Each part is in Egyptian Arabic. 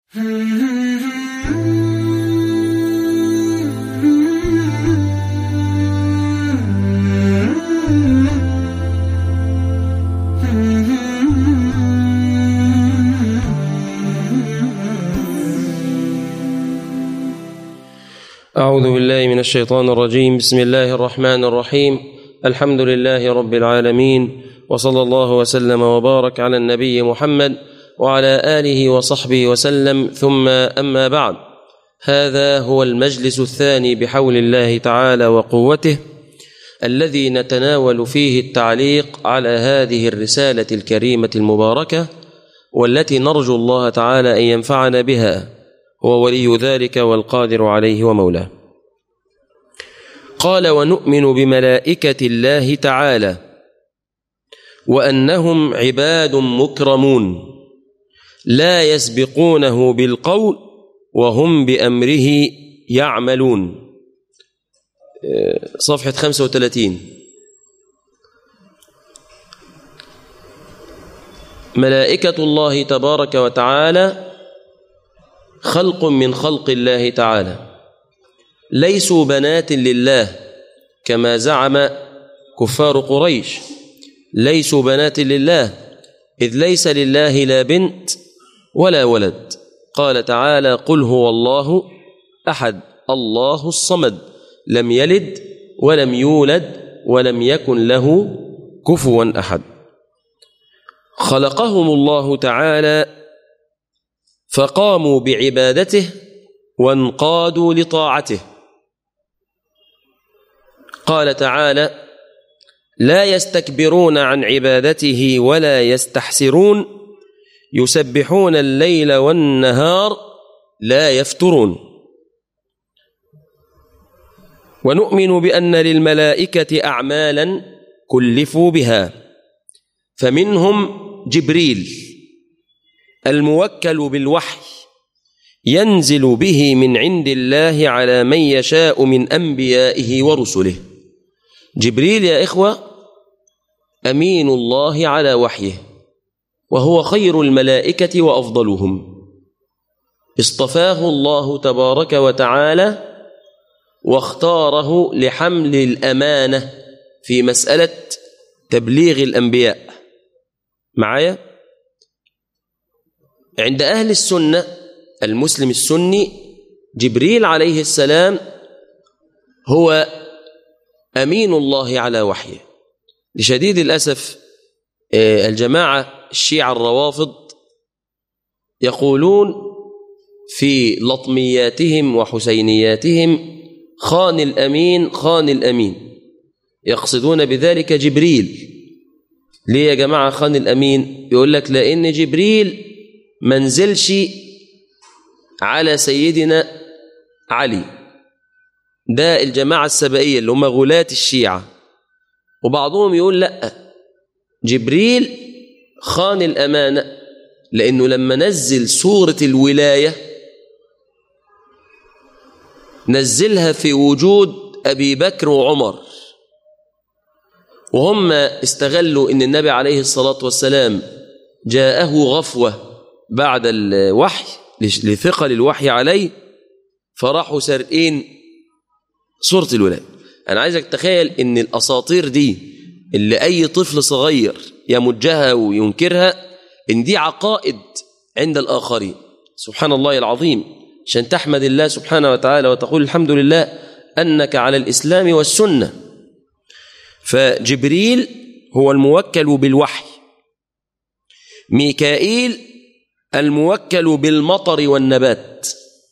أعوذ بالله من الشيطان الرجيم بسم الله الرحمن الرحيم الحمد لله رب العالمين وصلى الله وسلم وبارك على النبي محمد وعلى آله وصحبه وسلم ثم أما بعد هذا هو المجلس الثاني بحول الله تعالى وقوته الذي نتناول فيه التعليق على هذه الرسالة الكريمة المباركة والتي نرجو الله تعالى أن ينفعنا بها هو ولي ذلك والقادر عليه ومولاه قال ونؤمن بملائكة الله تعالى وأنهم عباد مكرمون لا يسبقونه بالقول وهم بأمره يعملون صفحة 35 ملائكة الله تبارك وتعالى خلق من خلق الله تعالى ليسوا بنات لله كما زعم كفار قريش ليسوا بنات لله إذ ليس لله لا بنت ولا ولد قال تعالى قل هو الله أحد الله الصمد لم يلد ولم يولد ولم يكن له كفوا أحد خلقهم الله تعالى فقاموا بعبادته وانقادوا لطاعته قال تعالى لا يستكبرون عن عبادته ولا يستحسرون يسبحون الليل والنهار لا يفترون ونؤمن بأن للملائكة أعمالا كلفوا بها فمنهم جبريل الموكل بالوحي ينزل به من عند الله على من يشاء من أنبيائه ورسله جبريل يا إخوة أمين الله على وحيه وهو خير الملائكة وأفضلهم اصطفاه الله تبارك وتعالى واختاره لحمل الأمانة في مسألة تبليغ الأنبياء معايا عند أهل السنة المسلم السني جبريل عليه السلام هو أمين الله على وحيه لشديد الأسف الجماعة الشيعة الروافض يقولون في لطمياتهم وحسينياتهم خان الأمين خان الأمين يقصدون بذلك جبريل ليه يا جماعة خان الأمين يقول لك لأن جبريل منزلش على سيدنا علي ده الجماعة السبائية اللي هم غلاة الشيعة وبعضهم يقول لا جبريل خان الأمانة لأنه لما نزل سورة الولاية نزلها في وجود أبي بكر وعمر وهم استغلوا أن النبي عليه الصلاة والسلام جاءه غفوة بعد الوحي لثقل الوحي عليه فراحوا سرقين سورة الولاية أنا عايزك تخيل أن الأساطير دي اللي أي طفل صغير يمجها وينكرها إن دي عقائد عند الآخرين سبحان الله العظيم عشان تحمد الله سبحانه وتعالى وتقول الحمد لله أنك على الإسلام والسنة فجبريل هو الموكل بالوحي ميكائيل الموكل بالمطر والنبات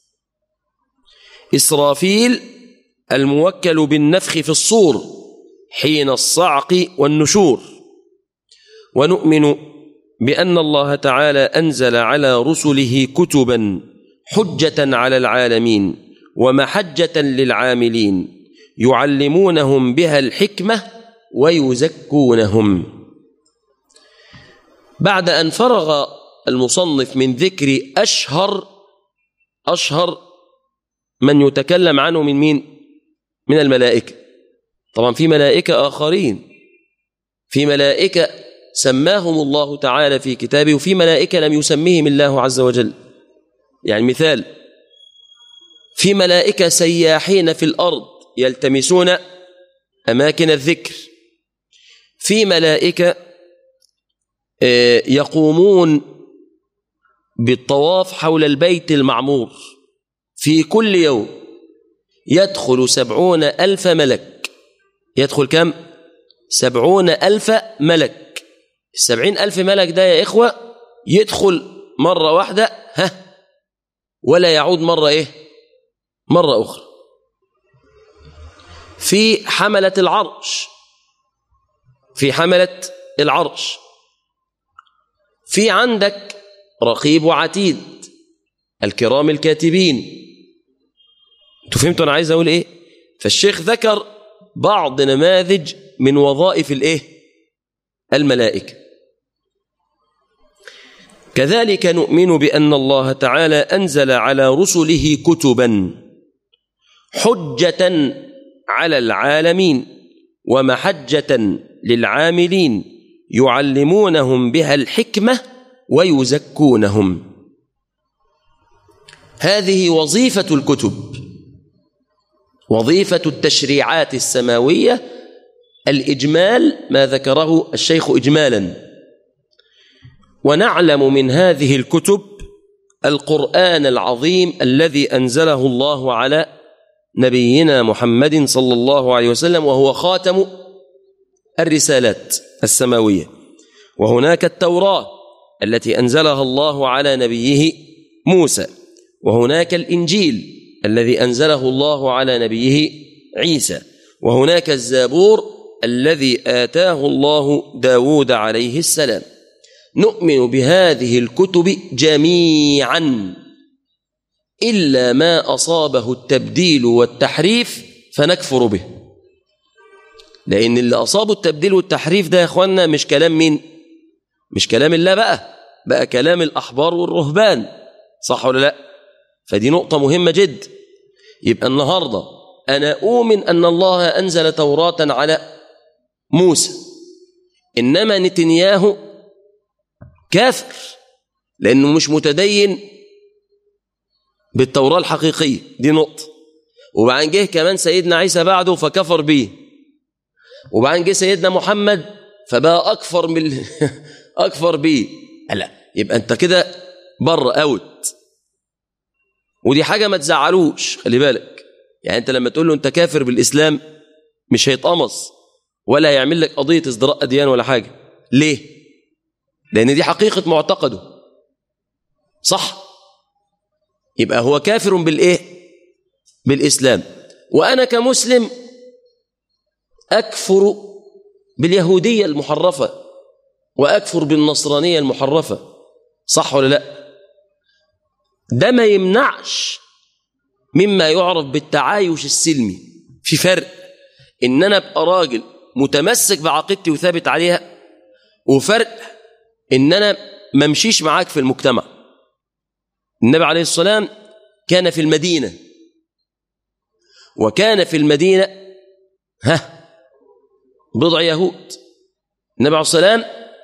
إسرافيل الموكل بالنفخ في الصور حين الصعق والنشور ونؤمن بأن الله تعالى أنزل على رسله كتبا حجة على العالمين ومحجة للعاملين يعلمونهم بها الحكمة ويزكونهم بعد أن فرغ المصنف من ذكر أشهر أشهر من يتكلم عنه من مين؟ من الملائكة طبعا في ملائكة آخرين في ملائكة سماهم الله تعالى في كتابه وفي ملائكة لم يسميهم الله عز وجل يعني مثال في ملائكة سياحين في الأرض يلتمسون أماكن الذكر في ملائكة يقومون بالطواف حول البيت المعمور في كل يوم يدخل سبعون ألف ملك يدخل كم؟ سبعون ألف ملك السبعين ألف ملك ده يا إخوة يدخل مرة واحدة ها ولا يعود مرة إيه مرة أخرى في حملة العرش في حملة العرش في عندك رقيب وعتيد الكرام الكاتبين انتوا فهمتوا انا عايز اقول ايه فالشيخ ذكر بعض نماذج من وظائف الايه الملائكه كذلك نؤمن بان الله تعالى انزل على رسله كتبا حجه على العالمين ومحجه للعاملين يعلمونهم بها الحكمه ويزكونهم هذه وظيفه الكتب وظيفه التشريعات السماويه الاجمال ما ذكره الشيخ اجمالا ونعلم من هذه الكتب القران العظيم الذي انزله الله على نبينا محمد صلى الله عليه وسلم وهو خاتم الرسالات السماويه وهناك التوراه التي انزلها الله على نبيه موسى وهناك الانجيل الذي انزله الله على نبيه عيسى وهناك الزبور الذي اتاه الله داود عليه السلام نؤمن بهذه الكتب جميعا الا ما اصابه التبديل والتحريف فنكفر به لان اللي اصابه التبديل والتحريف ده يا اخوانا مش كلام مين مش كلام الله بقى بقى كلام الاحبار والرهبان صح ولا لا فدي نقطه مهمه جدا يبقى النهارده انا اؤمن ان الله انزل توراة على موسى انما نتنياهو كافر لانه مش متدين بالتوراه الحقيقيه دي نقطه وبعدين جه كمان سيدنا عيسى بعده فكفر بيه وبعدين جه سيدنا محمد فبقى اكفر من اكفر بيه لا يبقى انت كده بره اوت ودي حاجه ما تزعلوش خلي بالك يعني انت لما تقول له انت كافر بالاسلام مش هيتقمص ولا هيعمل لك قضيه ازدراء اديان ولا حاجه ليه لان دي حقيقه معتقده صح يبقى هو كافر بالايه بالاسلام وانا كمسلم اكفر باليهوديه المحرفه واكفر بالنصرانيه المحرفه صح ولا لا ده ما يمنعش مما يعرف بالتعايش السلمي في فرق ان انا ابقى راجل متمسك بعقيدتي وثابت عليها وفرق ان انا ما امشيش معاك في المجتمع النبي عليه السلام كان في المدينه وكان في المدينه ها بضع يهود النبي عليه السلام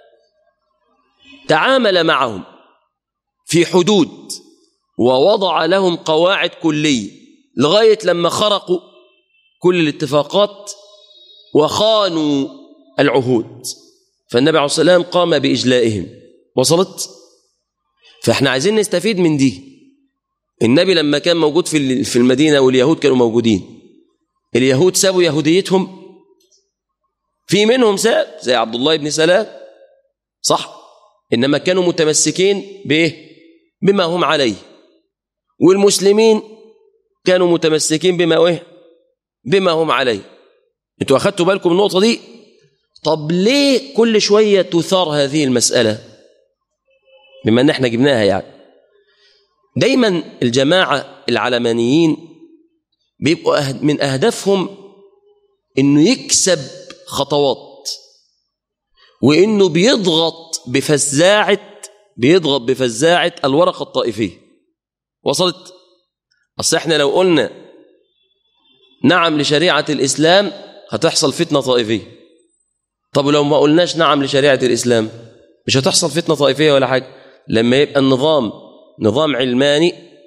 تعامل معهم في حدود ووضع لهم قواعد كليه لغايه لما خرقوا كل الاتفاقات وخانوا العهود فالنبي عليه الصلاه والسلام قام باجلائهم وصلت فاحنا عايزين نستفيد من دي النبي لما كان موجود في في المدينه واليهود كانوا موجودين اليهود سابوا يهوديتهم في منهم ساب زي عبد الله بن سلام صح انما كانوا متمسكين بايه بما هم عليه والمسلمين كانوا متمسكين بما ايه بما هم عليه انتوا اخدتوا بالكم من النقطه دي طب ليه كل شويه تثار هذه المساله بما ان احنا جبناها يعني دايما الجماعه العلمانيين بيبقوا من اهدافهم انه يكسب خطوات وانه بيضغط بفزاعه بيضغط بفزاعه الورقه الطائفيه وصلت اصل احنا لو قلنا نعم لشريعه الاسلام هتحصل فتنه طائفيه طب لو ما قلناش نعم لشريعه الاسلام مش هتحصل فتنه طائفيه ولا حاجه لما يبقى النظام نظام علماني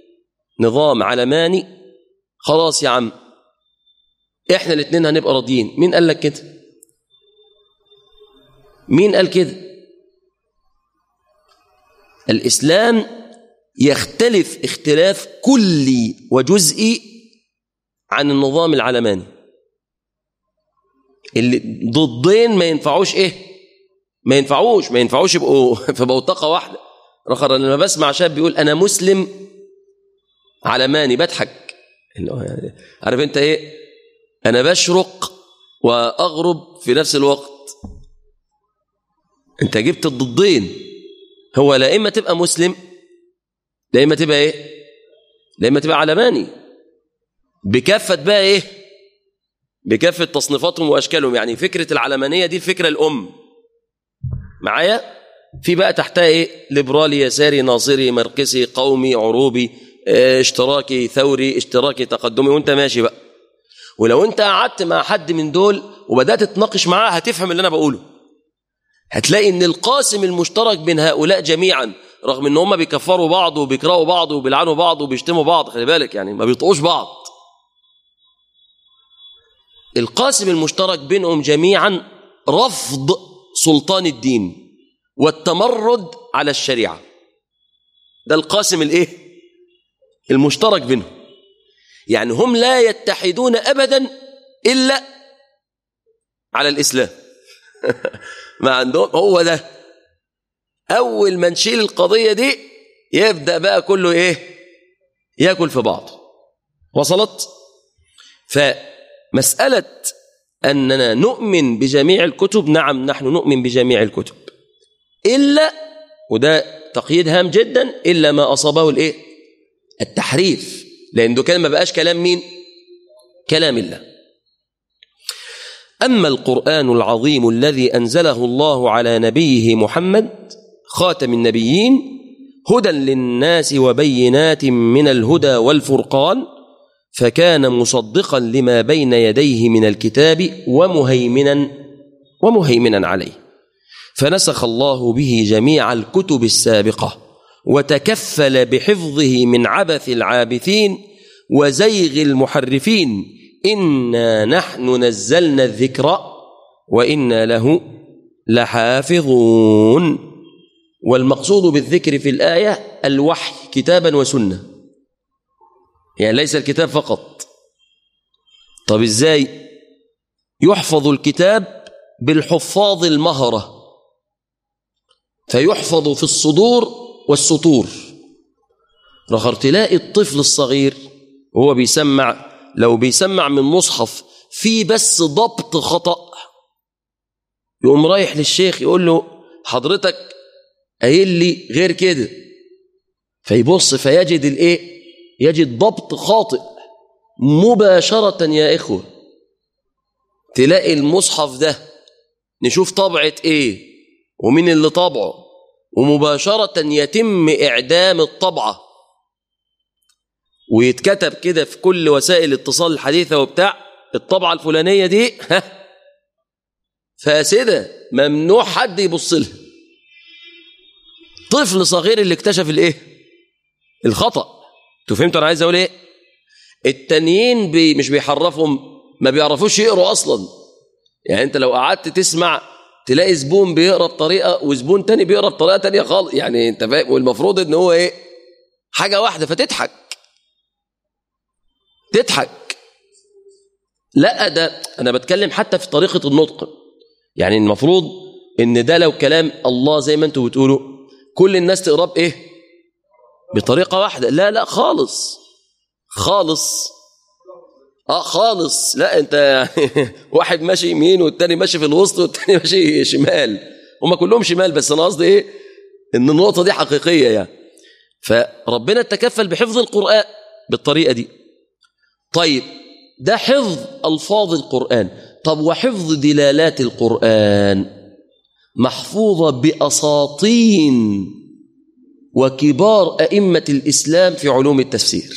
نظام علماني خلاص يا عم احنا الاثنين هنبقى راضيين مين قال لك كده مين قال كده الاسلام يختلف اختلاف كلي وجزئي عن النظام العلماني اللي ضدين ما ينفعوش ايه ما ينفعوش ما ينفعوش يبقوا في بوتقه واحده رخر انا لما بسمع شاب بيقول انا مسلم علماني بضحك عارف انت ايه انا بشرق واغرب في نفس الوقت انت جبت الضدين هو لا اما تبقى مسلم لا اما تبقى ايه لا اما تبقى علماني بكافه بقى ايه بكافه تصنيفاتهم واشكالهم يعني فكره العلمانيه دي الفكره الام معايا في بقى تحتها ايه ليبرالي يساري ناصري مركزي قومي عروبي اه اشتراكي ثوري اشتراكي تقدمي وانت ماشي بقى ولو انت قعدت مع حد من دول وبدات تتناقش معاه هتفهم اللي انا بقوله هتلاقي ان القاسم المشترك بين هؤلاء جميعا رغم ان هم بيكفروا بعض وبيكرهوا بعض وبيلعنوا بعض وبيشتموا بعض خلي بالك يعني ما بيطقوش بعض القاسم المشترك بينهم جميعا رفض سلطان الدين والتمرد على الشريعه ده القاسم الايه المشترك بينهم يعني هم لا يتحدون ابدا الا على الاسلام ما عندهم هو ده اول ما نشيل القضيه دي يبدا بقى كله ايه ياكل في بعض وصلت فمساله اننا نؤمن بجميع الكتب نعم نحن نؤمن بجميع الكتب الا وده تقييد هام جدا الا ما اصابه الايه التحريف لان ده كان ما بقاش كلام مين كلام الله اما القران العظيم الذي انزله الله على نبيه محمد خاتم النبيين هدى للناس وبينات من الهدى والفرقان فكان مصدقا لما بين يديه من الكتاب ومهيمنا ومهيمنا عليه فنسخ الله به جميع الكتب السابقه وتكفل بحفظه من عبث العابثين وزيغ المحرفين انا نحن نزلنا الذكر وانا له لحافظون والمقصود بالذكر في الايه الوحي كتابا وسنه يعني ليس الكتاب فقط طب ازاي يحفظ الكتاب بالحفاظ المهره فيحفظ في الصدور والسطور رخر تلاقي الطفل الصغير وهو بيسمع لو بيسمع من مصحف في بس ضبط خطأ يقوم رايح للشيخ يقول له حضرتك قايل لي غير كده فيبص فيجد الايه يجد ضبط خاطئ مباشرة يا إخوة تلاقي المصحف ده نشوف طبعة إيه ومين اللي طبعه ومباشرة يتم إعدام الطبعة ويتكتب كده في كل وسائل الاتصال الحديثة وبتاع الطبعة الفلانية دي ها فاسدة ممنوع حد يبص لها طفل صغير اللي اكتشف الايه الخطأ انتوا فهمتوا انا عايز اقول ايه التانيين بي مش بيحرفهم ما بيعرفوش يقروا اصلا يعني انت لو قعدت تسمع تلاقي زبون بيقرا بطريقه وزبون تاني بيقرا بطريقه تانية خالص يعني انت فاهم والمفروض ان هو ايه حاجه واحده فتضحك تضحك لا ده انا بتكلم حتى في طريقه النطق يعني المفروض ان ده لو كلام الله زي ما انتوا بتقولوا كل الناس تقراه بايه بطريقه واحده لا لا خالص خالص اه خالص لا انت يعني واحد ماشي يمين والتاني ماشي في الوسط والتاني ماشي شمال هما كلهم شمال بس انا قصدي ايه ان النقطه دي حقيقيه يعني فربنا تكفل بحفظ القران بالطريقه دي طيب ده حفظ الفاظ القران طب وحفظ دلالات القران محفوظه باساطين وكبار ائمه الاسلام في علوم التفسير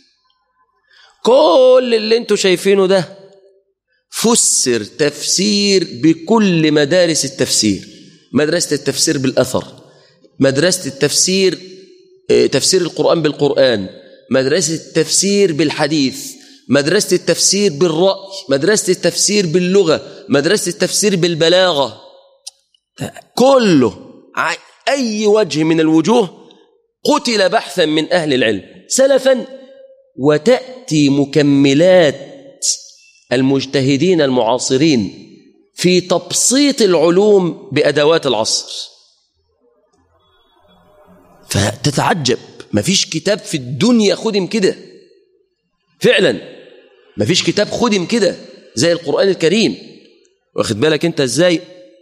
كل اللي انتوا شايفينه ده فسر تفسير بكل مدارس التفسير مدرسة التفسير بالأثر مدرسة التفسير تفسير القرآن بالقرآن مدرسة التفسير بالحديث مدرسة التفسير بالرأي مدرسة التفسير باللغة مدرسة التفسير بالبلاغة كله أي وجه من الوجوه قتل بحثا من أهل العلم سلفا وتأتي مكملات المجتهدين المعاصرين في تبسيط العلوم بأدوات العصر فتتعجب مفيش كتاب في الدنيا خدم كده فعلا مفيش كتاب خدم كده زي القرآن الكريم واخد بالك انت ازاي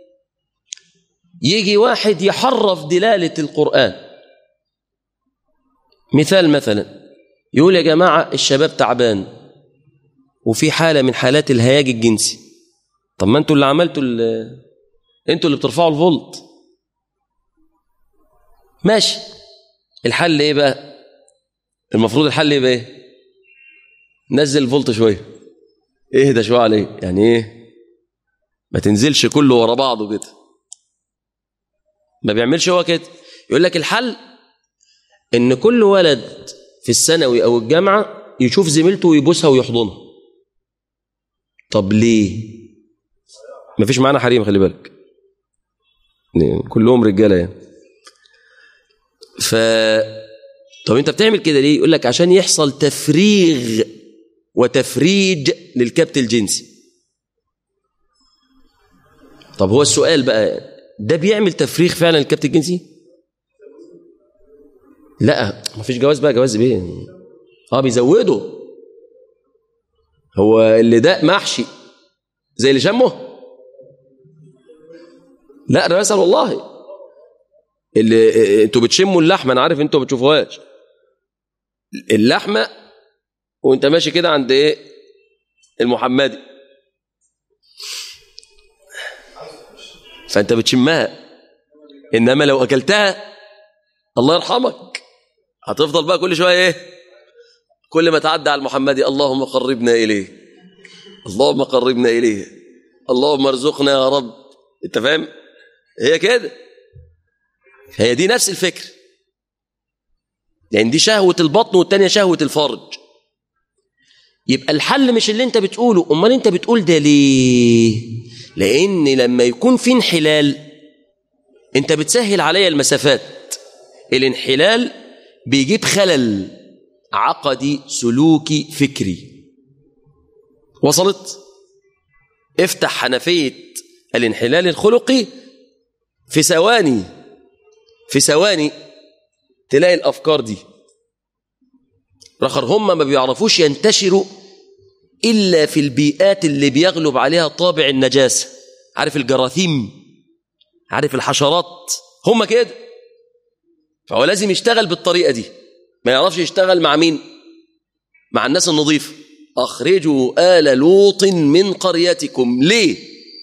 يجي واحد يحرف دلالة القرآن مثال مثلا يقول يا جماعة الشباب تعبان وفي حالة من حالات الهياج الجنسي طب ما انتوا اللي عملتوا انتوا اللي بترفعوا الفولت ماشي الحل ايه بقى المفروض الحل ايه بقى نزل الفولت شويه اهدى شويه عليه يعني ايه ما تنزلش كله ورا بعضه كده ما بيعملش هو كده يقول لك الحل ان كل ولد في الثانوي او الجامعه يشوف زميلته ويبوسها ويحضنها طب ليه ما فيش معانا حريم خلي بالك كلهم رجاله يعني ف طب انت بتعمل كده ليه يقول لك عشان يحصل تفريغ وتفريج للكبت الجنسي طب هو السؤال بقى ده بيعمل تفريغ فعلا للكبت الجنسي لا مفيش جواز بقى جواز بايه اه بيزودوا هو اللي ده محشي زي اللي شمه لا انا بسال والله اللي انتوا بتشموا اللحمه انا عارف انتوا ما بتشوفوهاش اللحمه وانت ماشي كده عند ايه المحمدي فانت بتشمها انما لو اكلتها الله يرحمك هتفضل بقى كل شويه ايه كل ما تعدى على المحمدي اللهم قربنا اليه اللهم قربنا اليه اللهم ارزقنا يا رب انت فاهم هي كده هي دي نفس الفكر يعني دي شهوة البطن والتانية شهوة الفرج يبقى الحل مش اللي انت بتقوله امال انت بتقول ده ليه لان لما يكون في انحلال انت بتسهل عليا المسافات الانحلال بيجيب خلل عقدي سلوكي فكري وصلت افتح حنفية الانحلال الخلقي في ثواني في ثواني تلاقي الافكار دي رخر هم ما بيعرفوش ينتشروا الا في البيئات اللي بيغلب عليها طابع النجاسه عارف الجراثيم عارف الحشرات هم كده فهو لازم يشتغل بالطريقه دي ما يعرفش يشتغل مع مين مع الناس النظيفه اخرجوا ال لوط من قريتكم ليه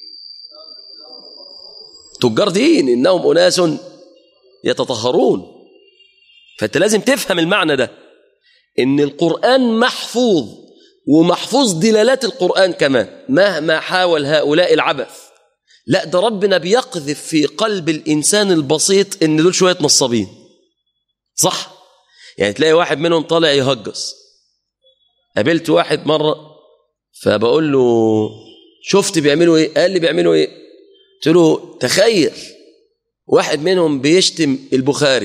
تجار دين انهم اناس يتطهرون فانت لازم تفهم المعنى ده ان القران محفوظ ومحفوظ دلالات القران كمان مهما حاول هؤلاء العبث لا ده ربنا بيقذف في قلب الانسان البسيط ان دول شويه نصابين صح يعني تلاقي واحد منهم طالع يهجص قابلت واحد مره فبقول له شفت بيعملوا ايه قال لي بيعملوا ايه قلت له تخيل واحد منهم بيشتم البخاري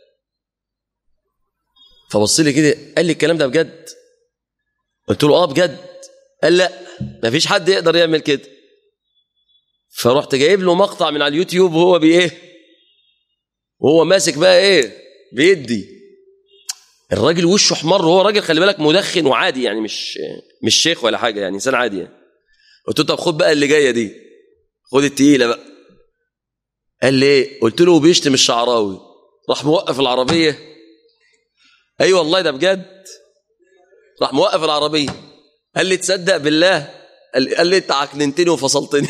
فبص لي كده قال لي الكلام ده بجد قلت له اه بجد قال لا مفيش حد يقدر يعمل كده فرحت جايب له مقطع من على اليوتيوب وهو بايه وهو ماسك بقى ايه بيدي الراجل وشه احمر وهو راجل خلي بالك مدخن وعادي يعني مش مش شيخ ولا حاجه يعني انسان عادي يعني قلت له طب خد بقى اللي جايه دي خد التقيله بقى قال لي ايه قلت له بيشتم الشعراوي راح موقف العربيه اي أيوة والله ده بجد راح موقف العربيه قال لي تصدق بالله قال, قال لي انت عكننتني وفصلتني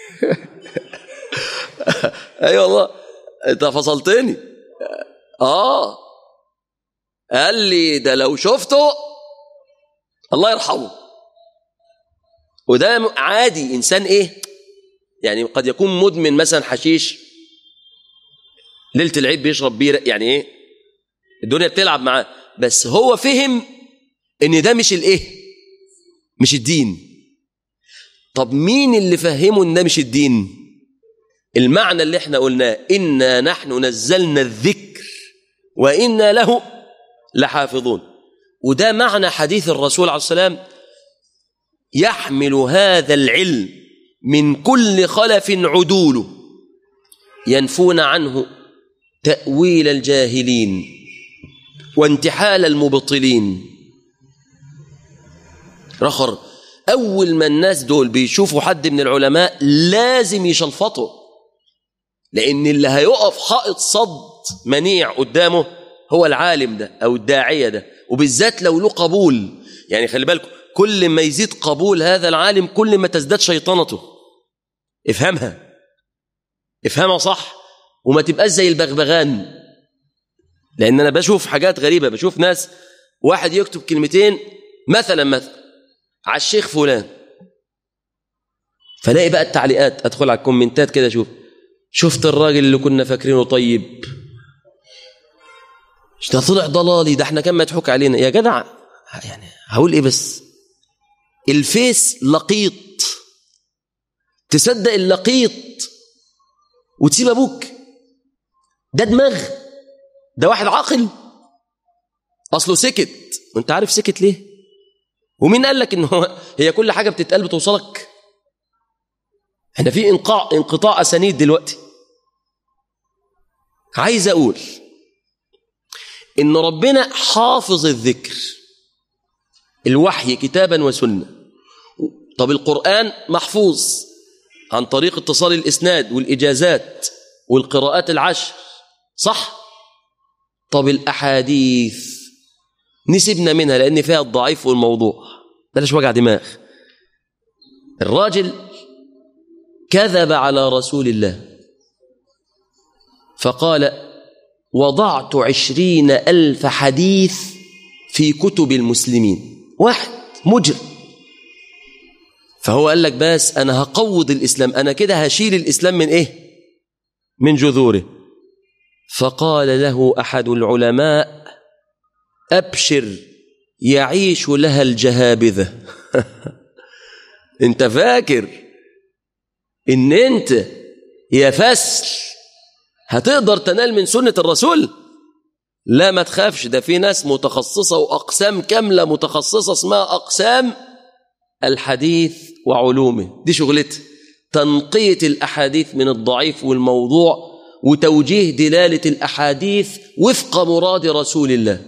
اي أيوة والله انت فصلتني اه قال لي ده لو شفته الله يرحمه وده عادي انسان ايه يعني قد يكون مدمن مثلا حشيش ليله العيد بيشرب بيره يعني ايه الدنيا بتلعب معاه بس هو فهم ان ده مش الايه مش الدين طب مين اللي فهمه ان ده مش الدين المعنى اللي احنا قلناه انا نحن نزلنا الذكر وانا له لحافظون وده معنى حديث الرسول عليه السلام يحمل هذا العلم من كل خلف عدوله ينفون عنه تأويل الجاهلين وانتحال المبطلين رخر أول ما الناس دول بيشوفوا حد من العلماء لازم يشلفطوا لأن اللي هيقف حائط صد منيع قدامه هو العالم ده أو الداعية ده وبالذات لو له قبول يعني خلي بالكم كل ما يزيد قبول هذا العالم كل ما تزداد شيطنته افهمها افهمها صح وما تبقاش زي البغبغان لان انا بشوف حاجات غريبه بشوف ناس واحد يكتب كلمتين مثلا مثلا على الشيخ فلان فلاقي بقى التعليقات ادخل على الكومنتات كده اشوف شفت الراجل اللي كنا فاكرينه طيب ده طلع ضلالي ده احنا كان مضحوك علينا يا جدع يعني هقول ايه بس الفيس لقيط تصدق اللقيط وتسيب ابوك ده دماغ ده واحد عاقل اصله سكت وانت عارف سكت ليه ومين قال لك ان هو هي كل حاجه بتتقال بتوصلك احنا في انقاع انقطاع اسانيد دلوقتي عايز اقول ان ربنا حافظ الذكر الوحي كتابا وسنه طب القران محفوظ عن طريق اتصال الاسناد والاجازات والقراءات العشر صح طب الاحاديث نسبنا منها لان فيها الضعيف والموضوع بلاش وجع دماغ الراجل كذب على رسول الله فقال وضعت عشرين ألف حديث في كتب المسلمين واحد مجرم فهو قال لك بس أنا هقوض الإسلام أنا كده هشيل الإسلام من إيه من جذوره فقال له أحد العلماء أبشر يعيش لها الجهابذة انت فاكر ان انت يا فسل هتقدر تنال من سنة الرسول لا ما تخافش ده في ناس متخصصة وأقسام كاملة متخصصة اسمها أقسام الحديث وعلومه دي شغلتها تنقية الأحاديث من الضعيف والموضوع وتوجيه دلالة الأحاديث وفق مراد رسول الله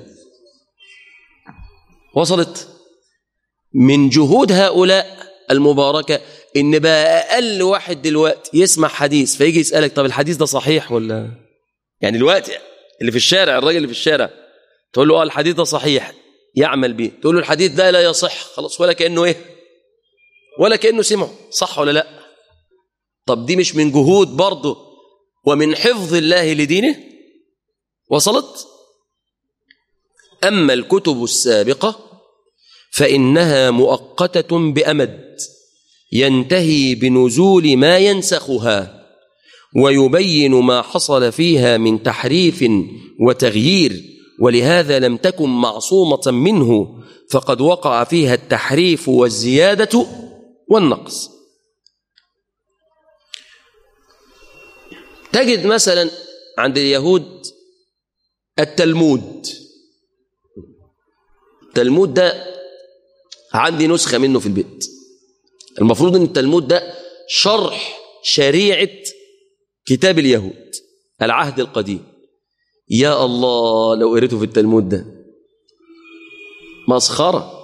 وصلت من جهود هؤلاء المباركة إن بقى أقل واحد دلوقتي يسمع حديث فيجي يسألك طب الحديث ده صحيح ولا يعني دلوقتي اللي في الشارع الراجل اللي في الشارع تقول له اه الحديث ده صحيح يعمل بيه تقول له الحديث ده لا يصح خلاص ولا كأنه إيه ولا كأنه سمعه صح ولا لا طب دي مش من جهود برضه ومن حفظ الله لدينه وصلت أما الكتب السابقة فإنها مؤقتة بأمد ينتهي بنزول ما ينسخها ويبين ما حصل فيها من تحريف وتغيير ولهذا لم تكن معصومة منه فقد وقع فيها التحريف والزيادة والنقص تجد مثلا عند اليهود التلمود التلمود ده عندي نسخة منه في البيت المفروض ان التلمود ده شرح شريعة كتاب اليهود العهد القديم يا الله لو قريته في التلمود ده مسخرة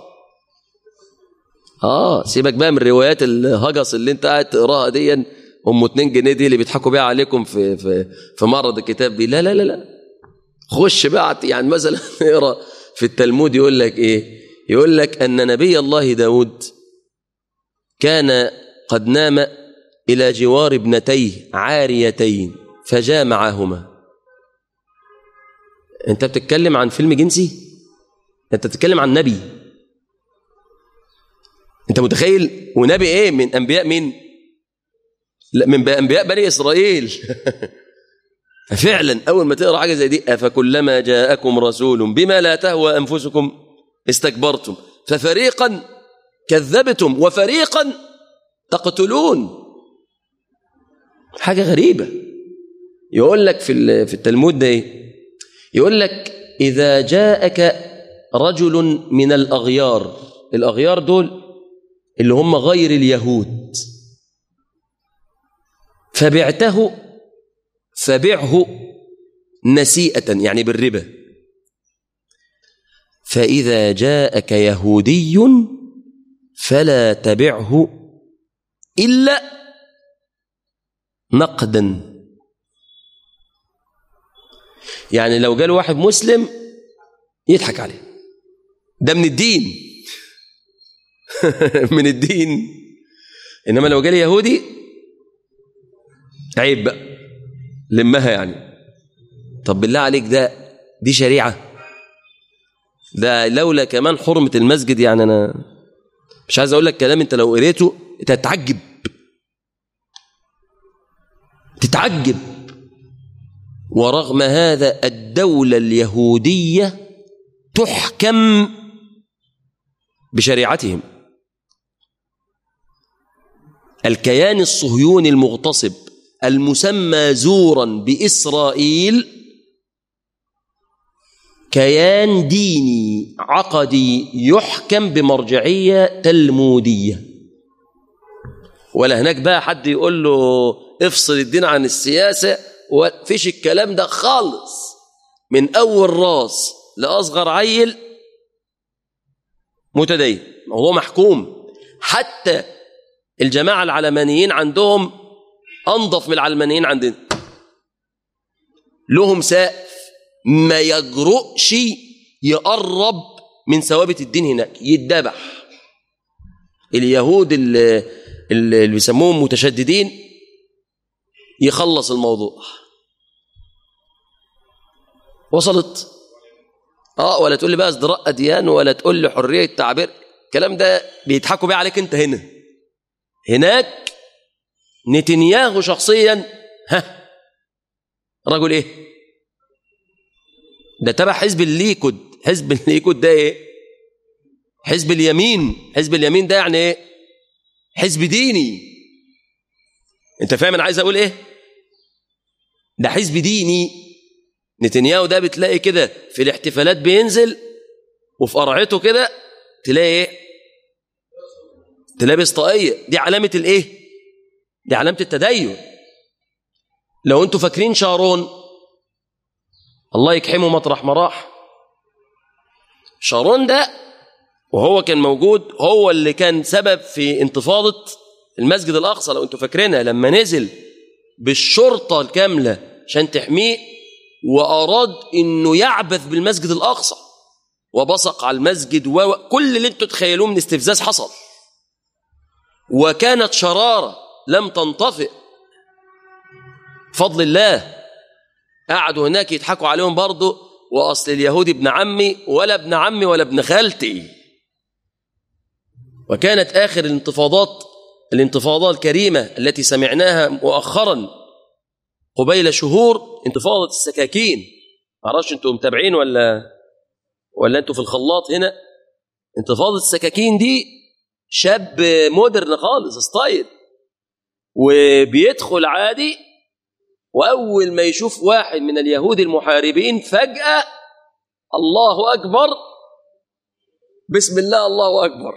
اه سيبك بقى من روايات الهجس اللي انت قاعد تقراها دي ام 2 جنيه دي اللي بيضحكوا بيها عليكم في في في معرض الكتاب دي لا لا لا لا خش بقى يعني مثلا اقرا في التلمود يقول لك ايه يقول لك ان نبي الله داود كان قد نام الى جوار ابنتيه عاريتين فجامعهما انت بتتكلم عن فيلم جنسي انت بتتكلم عن نبي انت متخيل ونبي ايه من انبياء مين لا من انبياء بني اسرائيل ففعلا أول ما تقرأ حاجة زي دي أفكلما جاءكم رسول بما لا تهوى أنفسكم استكبرتم ففريقا كذبتم وفريقا تقتلون حاجة غريبة يقول لك في في التلمود ده ايه يقول لك إذا جاءك رجل من الأغيار الأغيار دول اللي هم غير اليهود فبعته فبعه نسيئة يعني بالربا فإذا جاءك يهودي فلا تبعه إلا نقدا يعني لو جاله واحد مسلم يضحك عليه ده من الدين من الدين إنما لو جالي يهودي عيب بقى لمها يعني طب بالله عليك ده دي شريعة ده لولا كمان حرمة المسجد يعني أنا مش عايز أقول لك كلام أنت لو قريته أنت تتعجب تتعجب ورغم هذا الدولة اليهودية تحكم بشريعتهم الكيان الصهيوني المغتصب المسمى زورا بإسرائيل كيان ديني عقدي يحكم بمرجعية تلمودية ولا هناك بقى حد يقول له افصل الدين عن السياسة وفيش الكلام ده خالص من أول راس لأصغر عيل متدين موضوع محكوم حتى الجماعة العلمانيين عندهم أنظف من العلمانيين عندنا لهم سقف ما يجرؤش يقرب من ثوابت الدين هناك يتذبح اليهود اللي, اللي بيسموهم متشددين يخلص الموضوع وصلت اه ولا تقول لي بقى ازدراء اديان ولا تقول لي حريه تعبير الكلام ده بيضحكوا بيه عليك انت هنا هناك نتنياهو شخصيا ها رجل ايه ده تبع حزب الليكود حزب الليكود ده ايه حزب اليمين حزب اليمين ده يعني ايه حزب ديني انت فاهم انا عايز اقول ايه ده حزب ديني نتنياهو ده بتلاقي كده في الاحتفالات بينزل وفي قرعته كده تلاقي ايه تلابس طاقيه دي علامه الايه دي علامه التدين لو انتوا فاكرين شارون الله يكحمه مطرح ما راح شارون ده وهو كان موجود هو اللي كان سبب في انتفاضه المسجد الاقصى لو انتوا فاكرينها لما نزل بالشرطه الكامله عشان تحميه واراد انه يعبث بالمسجد الاقصى وبصق على المسجد وكل اللي انتوا تخيلوه من استفزاز حصل وكانت شراره لم تنطفئ فضل الله قعدوا هناك يضحكوا عليهم برضه واصل اليهودي ابن عمي ولا ابن عمي ولا ابن خالتي وكانت اخر الانتفاضات الانتفاضه الكريمه التي سمعناها مؤخرا قبيل شهور انتفاضه السكاكين معرفش انتوا متابعين ولا ولا انتوا في الخلاط هنا انتفاضه السكاكين دي شاب مودرن خالص ستايل وبيدخل عادي واول ما يشوف واحد من اليهود المحاربين فجاه الله اكبر بسم الله الله اكبر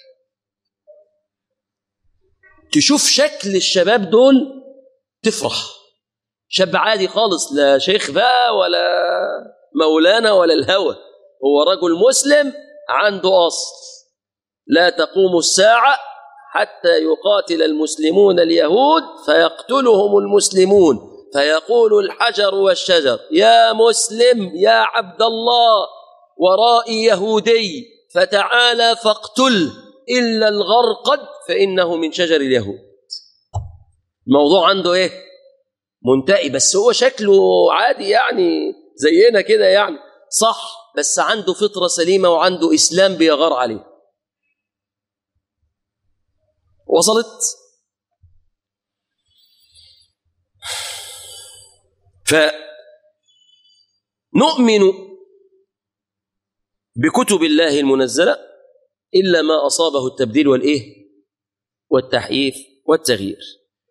تشوف شكل الشباب دول تفرح شاب عادي خالص لا شيخ بقى ولا مولانا ولا الهوى هو رجل مسلم عنده اصل لا تقوم الساعه حتى يقاتل المسلمون اليهود فيقتلهم المسلمون فيقول الحجر والشجر يا مسلم يا عبد الله ورائي يهودي فتعالى فاقتله الا الغرقد فانه من شجر اليهود الموضوع عنده ايه منتهي بس هو شكله عادي يعني زينا كده يعني صح بس عنده فطره سليمه وعنده اسلام بيغار عليه وصلت فنؤمن بكتب الله المنزلة إلا ما أصابه التبديل والإيه والتحييف والتغيير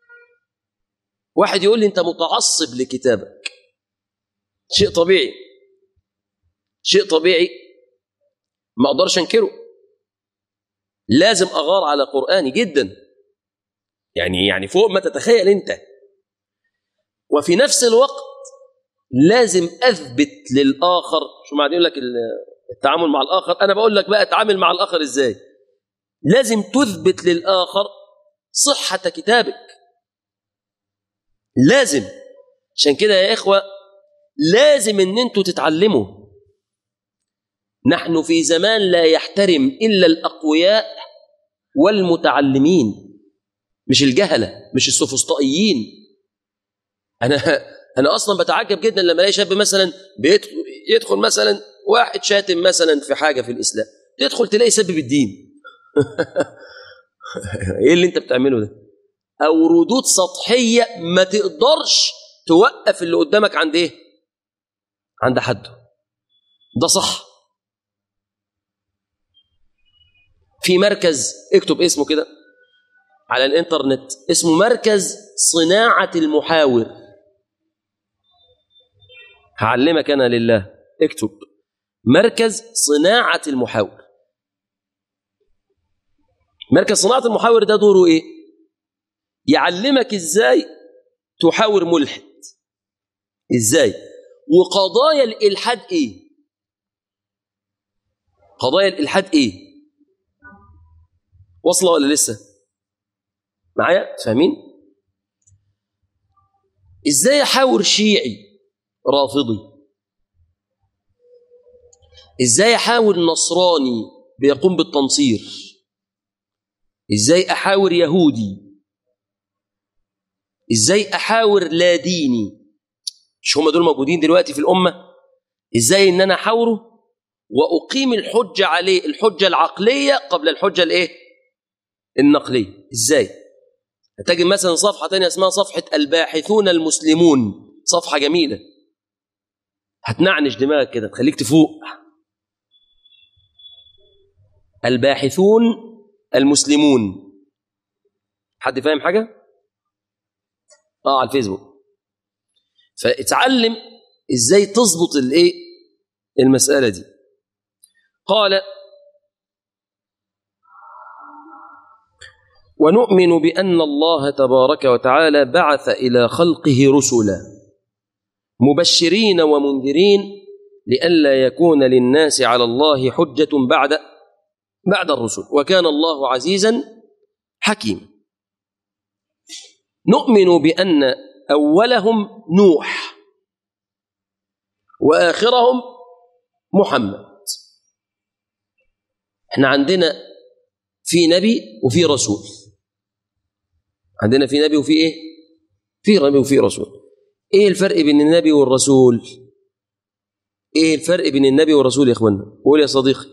واحد يقول لي أنت متعصب لكتابك شيء طبيعي شيء طبيعي ما أقدرش أنكره لازم أغار على قرآني جدا يعني يعني فوق ما تتخيل أنت وفي نفس الوقت لازم أثبت للآخر شو ما يقول لك التعامل مع الآخر أنا بقول لك بقى اتعامل مع الآخر إزاي لازم تثبت للآخر صحة كتابك لازم عشان كده يا إخوة لازم ان انتوا تتعلموا نحن في زمان لا يحترم الا الاقوياء والمتعلمين مش الجهله مش السفسطائيين انا انا اصلا بتعجب جدا لما الاقي شاب مثلا بيدخل يدخل مثلا واحد شاتم مثلا في حاجه في الاسلام تدخل تلاقي سبب الدين ايه اللي انت بتعمله ده او ردود سطحيه ما تقدرش توقف اللي قدامك عند ايه عند حده ده صح في مركز اكتب اسمه كده على الانترنت اسمه مركز صناعة المحاور هعلمك أنا لله اكتب مركز صناعة المحاور مركز صناعة المحاور ده دوره ايه يعلمك ازاي تحاور ملحد ازاي وقضايا الالحاد ايه قضايا الالحاد ايه واصله ولا لسه معايا فاهمين ازاي احاور شيعي رافضي ازاي احاور نصراني بيقوم بالتنصير ازاي احاور يهودي ازاي احاور لا ديني مش هم دول موجودين دلوقتي في الامه ازاي ان انا احاوره واقيم الحجه عليه الحجه العقليه قبل الحجه الايه النقليه ازاي هتجد مثلا صفحه ثانيه اسمها صفحه الباحثون المسلمون صفحه جميله هتنعنش دماغك كده تخليك تفوق الباحثون المسلمون حد فاهم حاجه اه على الفيسبوك فاتعلم ازاي تظبط الايه المساله دي قال ونؤمن بان الله تبارك وتعالى بعث الى خلقه رسلا مبشرين ومنذرين لئلا يكون للناس على الله حجه بعد بعد الرسل وكان الله عزيزا حكيما نؤمن بان اولهم نوح واخرهم محمد احنا عندنا في نبي وفي رسول عندنا في نبي وفي ايه في نبي وفي رسول ايه الفرق بين النبي والرسول ايه الفرق بين النبي والرسول يا اخوانا قول يا صديقي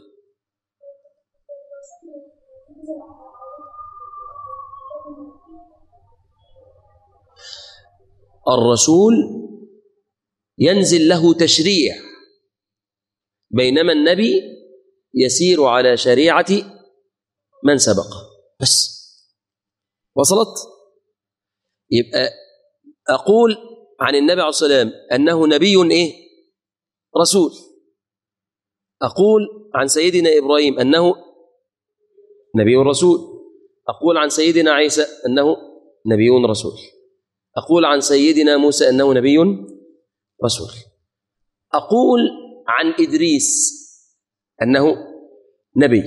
الرسول ينزل له تشريع بينما النبي يسير على شريعة من سبق بس وصلت يبقى أقول عن النبي عليه الصلاة والسلام أنه نبي إيه رسول أقول عن سيدنا إبراهيم أنه نبي رسول أقول عن سيدنا عيسى أنه نبي رسول أقول عن سيدنا موسى أنه نبي رسول أقول عن إدريس أنه نبي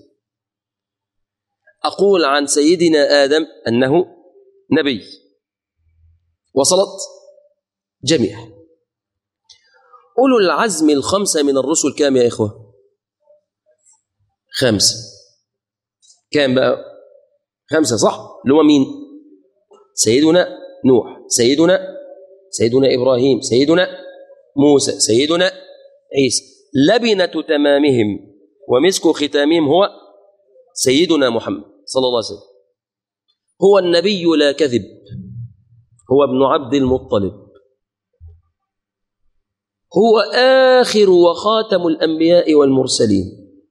أقول عن سيدنا آدم أنه نبي وصلت جميع أولو العزم الخمسة من الرسل كام يا إخوة خمسة كام بقى خمسة صح اللي هو مين سيدنا نوح سيدنا سيدنا إبراهيم سيدنا موسى سيدنا عيسى لبنة تمامهم ومسك ختامهم هو سيدنا محمد صلى الله عليه وسلم هو النبي لا كذب هو ابن عبد المطلب هو آخر وخاتم الأنبياء والمرسلين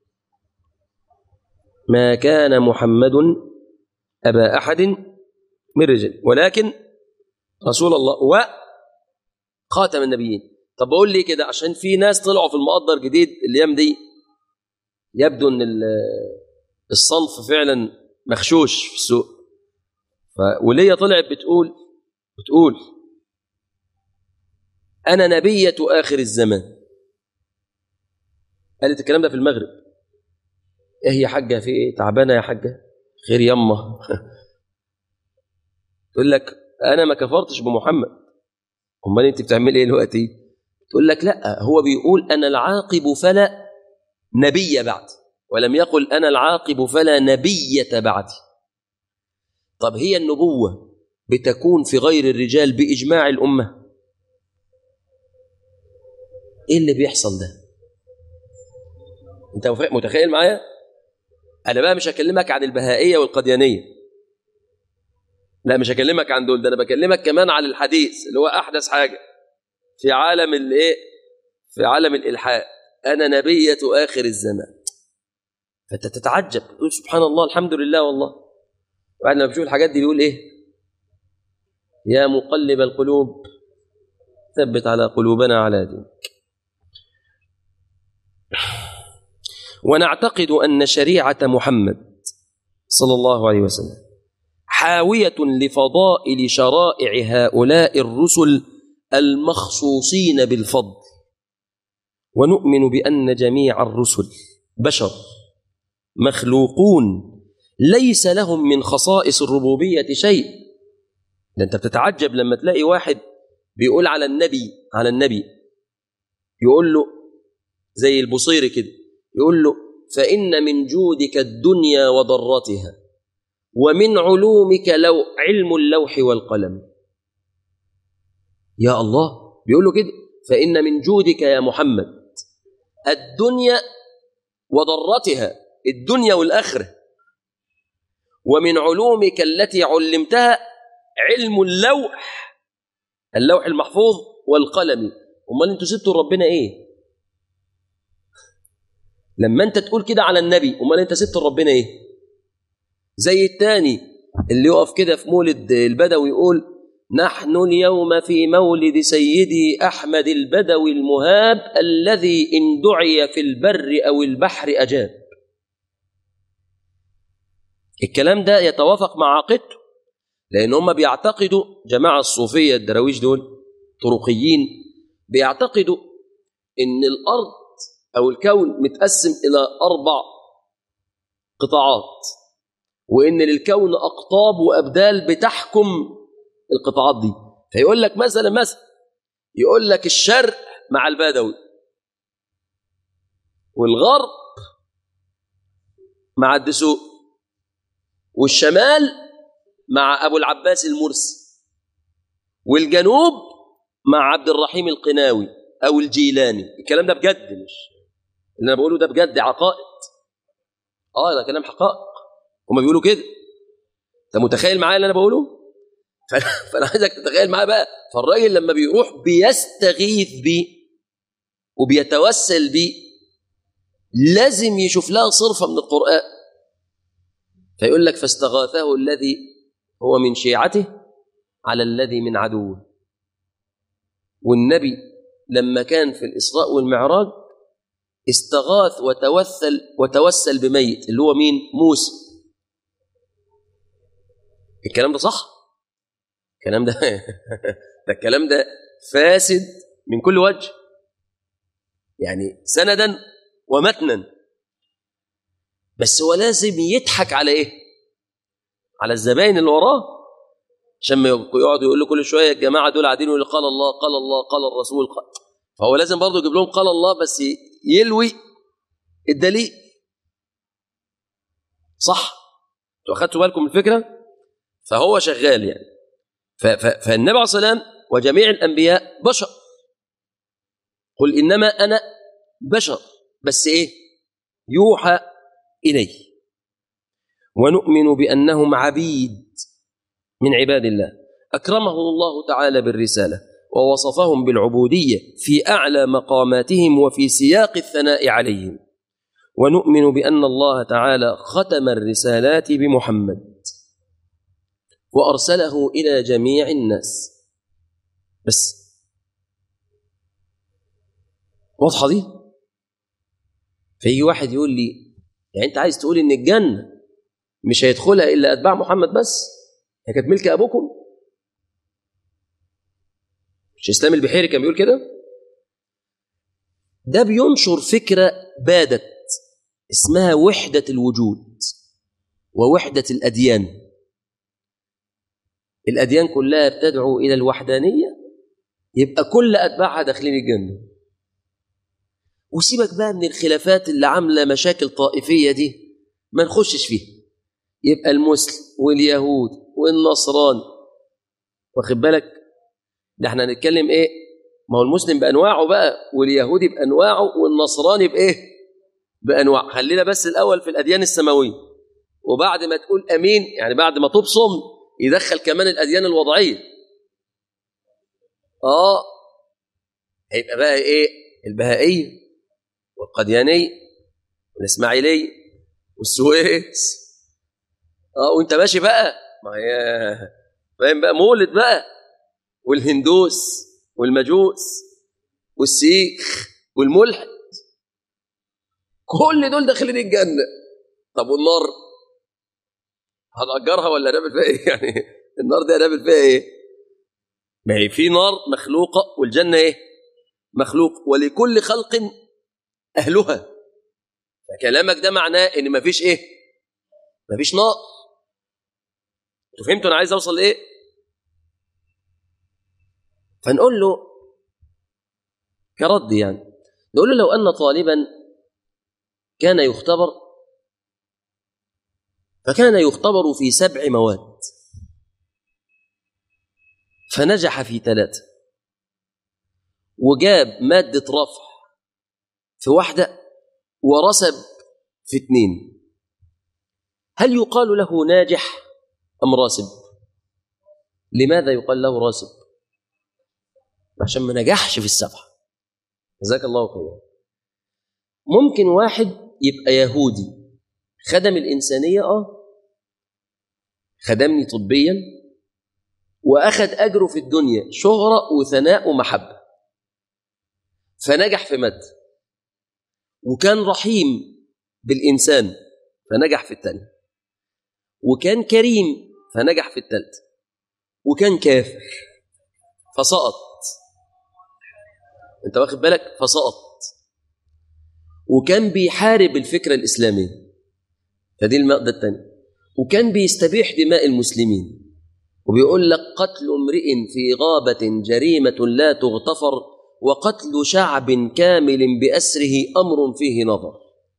ما كان محمد أبا أحد من رجل ولكن رسول الله وخاتم النبيين طب بقول لي كده عشان في ناس طلعوا في المقدر جديد الايام دي يبدو ان الصنف فعلا مخشوش في السوق وليا طلعت بتقول بتقول انا نبيه اخر الزمان قالت الكلام ده في المغرب ايه يا حاجه في ايه تعبانه يا حاجه خير يما تقول لك انا ما كفرتش بمحمد امال انت بتعملي ايه دلوقتي تقول لك لا هو بيقول انا العاقب فلا نبي بعد ولم يقل انا العاقب فلا نبيه بعدي طب هي النبوه بتكون في غير الرجال باجماع الامه ايه اللي بيحصل ده انت متخيل معايا انا بقى مش هكلمك عن البهائيه والقديانيه لا مش هكلمك عن دول ده انا بكلمك كمان عن الحديث اللي هو احدث حاجه في عالم الايه في عالم الالحاد انا نبيه اخر الزمان فانت تتعجب تقول سبحان الله الحمد لله والله وبعد لما بشوف الحاجات دي بيقول ايه يا مقلب القلوب ثبت على قلوبنا على دينك ونعتقد ان شريعه محمد صلى الله عليه وسلم حاويه لفضائل شرائع هؤلاء الرسل المخصوصين بالفضل ونؤمن بان جميع الرسل بشر مخلوقون ليس لهم من خصائص الربوبيه شيء ده انت بتتعجب لما تلاقي واحد بيقول على النبي على النبي يقول له زي البصيري كده يقول له فان من جودك الدنيا وضرتها ومن علومك لو علم اللوح والقلم يا الله بيقول له كده فإن من جودك يا محمد الدنيا وضرتها الدنيا والآخرة ومن علومك التي علمتها علم اللوح اللوح المحفوظ والقلم امال انتوا سبتوا ربنا ايه لما انت تقول كده على النبي امال انت سبت ربنا ايه زي التاني اللي يقف كده في مولد البدوي يقول نحن اليوم في مولد سيدي احمد البدوي المهاب الذي ان دعي في البر او البحر اجاب الكلام ده يتوافق مع عقيدته لان هم بيعتقدوا جماعه الصوفيه الدراويش دول طرقيين بيعتقدوا ان الارض او الكون متقسم الى اربع قطاعات وان للكون اقطاب وابدال بتحكم القطاعات دي فيقول لك مثلا مثلا يقول لك الشرق مع البدوي والغرب مع الدسوق والشمال مع ابو العباس المرسي والجنوب مع عبد الرحيم القناوي او الجيلاني الكلام ده بجد مش اللي انا بقوله ده بجد عقائد اه ده كلام حقائق هما بيقولوا كده انت متخيل معايا اللي انا بقوله فانا عايزك تتخيل معايا بقى فالراجل لما بيروح بيستغيث بيه وبيتوسل بيه لازم يشوف لها صرفه من القران فيقول لك فاستغاثه الذي هو من شيعته على الذي من عدوه والنبي لما كان في الاسراء والمعراج استغاث وتوسل وتوسل بميت اللي هو مين موسى الكلام ده صح الكلام ده ده الكلام ده فاسد من كل وجه يعني سندا ومتنا بس هو لازم يضحك على ايه على الزباين اللي وراه عشان ما يقعد يقول له كل شويه الجماعه دول قاعدين يقولوا قال الله قال الله قال الرسول قال فهو لازم برضه يجيب لهم قال الله بس يلوي الدليل صح انتوا اخدتوا بالكم من الفكره فهو شغال يعني فالنبي عليه الصلاه والسلام وجميع الانبياء بشر قل انما انا بشر بس ايه يوحى اليه ونؤمن بانهم عبيد من عباد الله اكرمه الله تعالى بالرساله ووصفهم بالعبودية في أعلى مقاماتهم وفي سياق الثناء عليهم ونؤمن بأن الله تعالى ختم الرسالات بمحمد وأرسله إلى جميع الناس بس واضحة دي فيجي واحد يقول لي يعني أنت عايز تقول إن الجنة مش هيدخلها إلا أتباع محمد بس هي كانت ملك أبوكم مش إسلام البحيري كان بيقول كده ده بينشر فكرة بادت اسمها وحدة الوجود ووحدة الأديان الأديان كلها بتدعو إلى الوحدانية يبقى كل أتباعها داخلين الجنة وسيبك بقى من الخلافات اللي عاملة مشاكل طائفية دي ما نخشش فيها يبقى المسلم واليهود والنصران واخد بالك ده احنا هنتكلم ايه ما هو المسلم بانواعه بقى واليهودي بانواعه والنصراني بايه بانواع خلينا بس الاول في الاديان السماويه وبعد ما تقول امين يعني بعد ما تبصم يدخل كمان الاديان الوضعيه اه هيبقى بقى ايه البهائيه والقديانيه والاسماعيليه والسويس اه وانت ماشي بقى ما هي فاهم بقى مولد بقى والهندوس والمجوس والسيخ والملحد كل دول داخلين الجنة طب والنار هنأجرها ولا نعمل فيها ايه يعني النار دي هنعمل فيها ايه ما هي في نار مخلوقة والجنة ايه مخلوق ولكل خلق أهلها فكلامك ده معناه ان مفيش ايه مفيش نار انتوا فهمتوا انا عايز اوصل لايه فنقول له كرد يعني نقول له لو ان طالبا كان يختبر فكان يختبر في سبع مواد فنجح في ثلاثة وجاب مادة رفع في واحدة ورسب في اثنين هل يقال له ناجح أم راسب لماذا يقال له راسب عشان ما نجحش في السبعة جزاك الله خيرا ممكن واحد يبقى يهودي خدم الإنسانية آه خدمني طبيا وأخذ أجره في الدنيا شهرة وثناء ومحبة فنجح في مد وكان رحيم بالإنسان فنجح في الثانية وكان كريم فنجح في الثالثة وكان كافر فسقط انت واخد بالك فسقط وكان بيحارب الفكرة الإسلامية فدي المادة الثانية وكان بيستبيح دماء المسلمين وبيقول لك قتل امرئ في غابة جريمة لا تغتفر وقتل شعب كامل بأسره أمر فيه نظر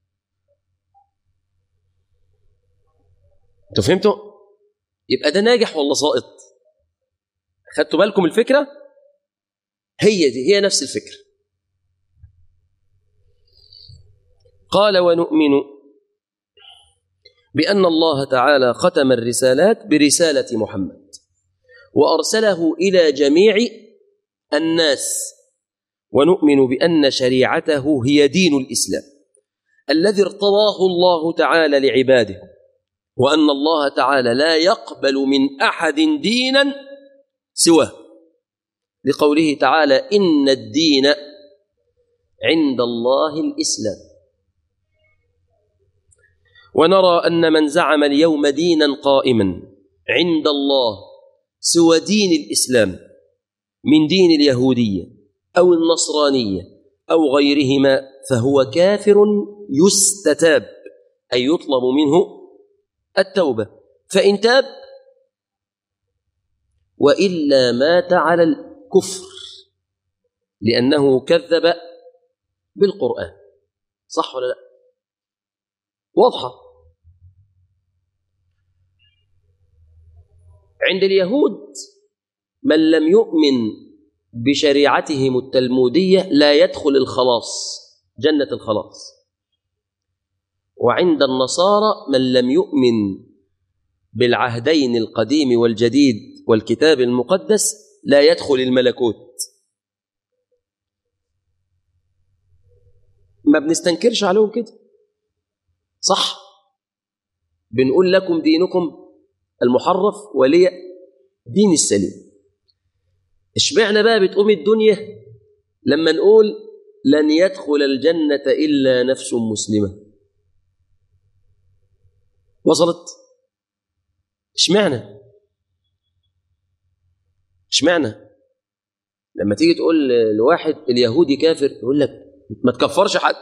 انتوا فهمتوا؟ يبقى ده ناجح ولا ساقط؟ خدتوا بالكم الفكرة؟ هي دي هي نفس الفكرة قال ونؤمن بأن الله تعالى ختم الرسالات برسالة محمد وأرسله إلى جميع الناس ونؤمن بأن شريعته هي دين الإسلام الذي ارتضاه الله تعالى لعباده وأن الله تعالى لا يقبل من أحد دينا سواه لقوله تعالى إن الدين عند الله الإسلام ونرى أن من زعم اليوم دينا قائما عند الله سوى دين الإسلام من دين اليهودية أو النصرانية أو غيرهما فهو كافر يستتاب أي يطلب منه التوبة فإن تاب وإلا مات على الكفر لأنه كذب بالقرآن صح ولا لا واضحة عند اليهود من لم يؤمن بشريعتهم التلمودية لا يدخل الخلاص جنة الخلاص وعند النصارى من لم يؤمن بالعهدين القديم والجديد والكتاب المقدس لا يدخل الملكوت ما بنستنكرش عليهم كده صح بنقول لكم دينكم المحرف ولي دين السليم اشمعنا بقى بتقوم الدنيا لما نقول لن يدخل الجنة إلا نفس مسلمة وصلت اشمعنا اشمعنا لما تيجي تقول لواحد اليهودي كافر يقول لك ما تكفرش حد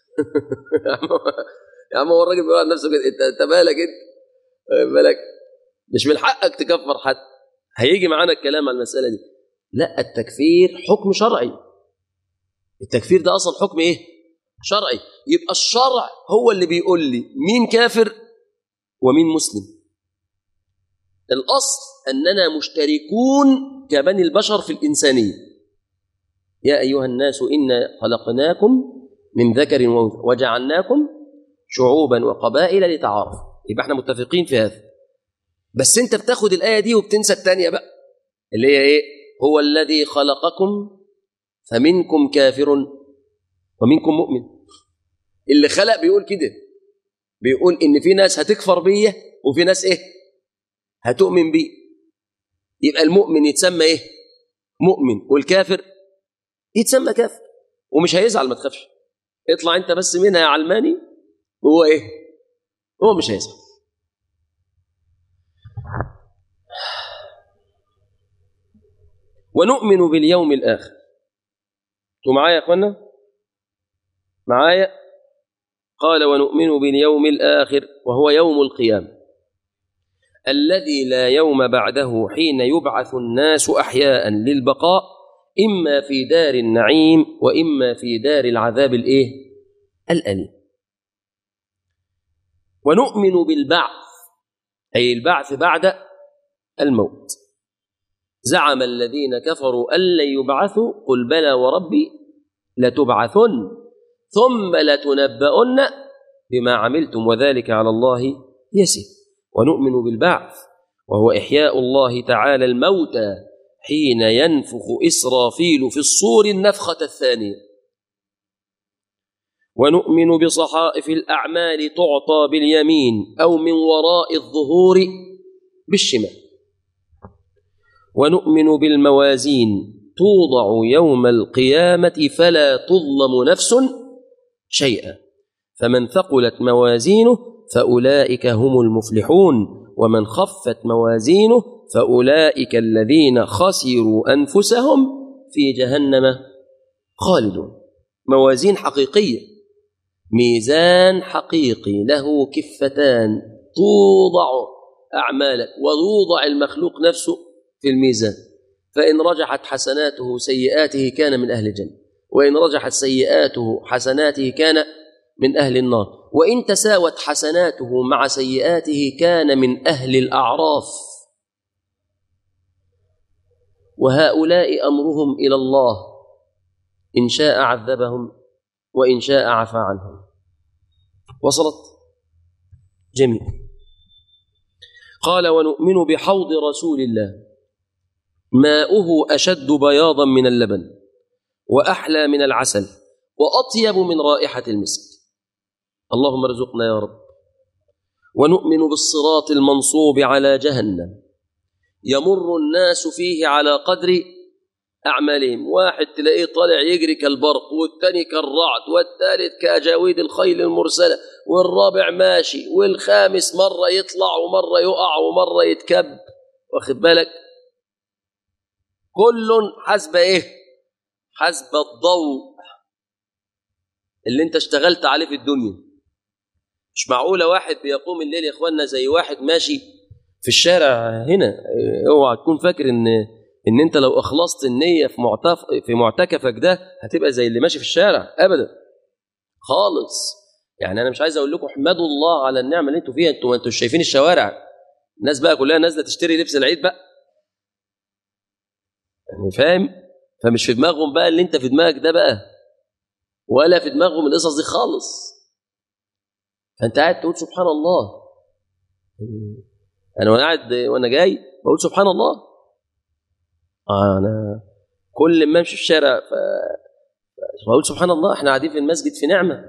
يا عم هو الراجل بيقول عن نفسه كده انت انت مالك انت مالك مش من حقك تكفر حد هيجي معانا الكلام على المساله دي لا التكفير حكم شرعي التكفير ده اصلا حكم ايه شرعي يبقى الشرع هو اللي بيقول لي مين كافر ومين مسلم الاصل اننا مشتركون كبني البشر في الانسانيه يا ايها الناس انا خلقناكم من ذكر وانثى وجعلناكم شعوبا وقبائل لتعارفوا يبقى احنا متفقين في هذا بس انت بتاخد الايه دي وبتنسى الثانيه بقى اللي هي ايه هو الذي خلقكم فمنكم كافر ومنكم مؤمن اللي خلق بيقول كده بيقول ان في ناس هتكفر بيا وفي ناس ايه هتؤمن بي يبقى المؤمن يتسمى ايه مؤمن والكافر يتسمى كافر ومش هيزعل ما تخافش اطلع انت بس منها يا علماني وهو ايه هو مش هيزعل ونؤمن باليوم الآخر انتوا معايا يا اخوانا معايا قال ونؤمن باليوم الآخر وهو يوم القيامة الذي لا يوم بعده حين يبعث الناس أحياء للبقاء إما في دار النعيم وإما في دار العذاب الإيه؟ الأليم ونؤمن بالبعث أي البعث بعد الموت زعم الذين كفروا أن لن يبعثوا قل بلى وربي لتبعثن ثم لتنبؤن بما عملتم وذلك على الله يسير ونؤمن بالبعث وهو إحياء الله تعالى الموتى حين ينفخ إسرافيل في الصور النفخة الثانية ونؤمن بصحائف الأعمال تعطى باليمين أو من وراء الظهور بالشمال ونؤمن بالموازين توضع يوم القيامة فلا تظلم نفس شيئا فمن ثقلت موازينه فأولئك هم المفلحون ومن خفت موازينه فأولئك الذين خسروا أنفسهم في جهنم خالدون موازين حقيقية ميزان حقيقي له كفتان توضع أعمالك ويوضع المخلوق نفسه في الميزان فإن رجحت حسناته سيئاته كان من أهل الجنة وإن رجحت سيئاته حسناته كان من أهل النار وإن تساوت حسناته مع سيئاته كان من أهل الأعراف وهؤلاء أمرهم إلى الله إن شاء عذبهم وإن شاء عفى عنهم وصلت جميل قال ونؤمن بحوض رسول الله ماؤه أشد بياضا من اللبن وأحلى من العسل وأطيب من رائحة المسك اللهم ارزقنا يا رب ونؤمن بالصراط المنصوب على جهنم يمر الناس فيه على قدر أعمالهم واحد تلاقيه طالع يجري كالبرق والتاني كالرعد والثالث كأجاويد الخيل المرسلة والرابع ماشي والخامس مرة يطلع ومرة يقع ومرة يتكب واخد بالك كل حسب ايه حسب الضوء اللي انت اشتغلت عليه في الدنيا مش معقولة واحد بيقوم الليل يا اخوانا زي واحد ماشي في الشارع هنا اوعى تكون فاكر ان ان انت لو اخلصت النية في معتف في معتكفك ده هتبقى زي اللي ماشي في الشارع ابدا خالص يعني انا مش عايز اقول لكم احمدوا الله على النعمه اللي انتوا فيها انتوا انتوا شايفين الشوارع الناس بقى كلها نازله تشتري لبس العيد بقى يعني فاهم فمش في دماغهم بقى اللي انت في دماغك ده بقى ولا في دماغهم القصص دي خالص فانت قاعد تقول سبحان الله انا وانا قاعد وانا جاي بقول سبحان الله آه انا كل ما امشي في الشارع ف... بقول سبحان الله احنا قاعدين في المسجد في نعمه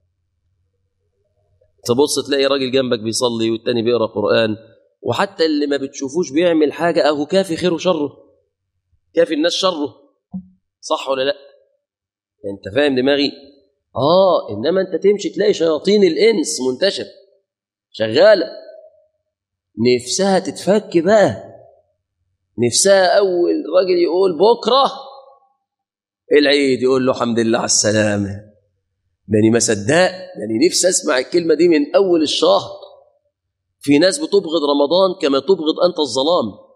تبص تلاقي راجل جنبك بيصلي والتاني بيقرا قران وحتى اللي ما بتشوفوش بيعمل حاجه اهو كافي خيره وشره كافي الناس شره صح ولا لا انت فاهم دماغي اه انما انت تمشي تلاقي شياطين الانس منتشر شغاله نفسها تتفك بقى نفسها اول راجل يقول بكره العيد يقول له الحمد لله على السلامه داني ما صدق داني نفسي اسمع الكلمه دي من اول الشهر في ناس بتبغض رمضان كما تبغض انت الظلام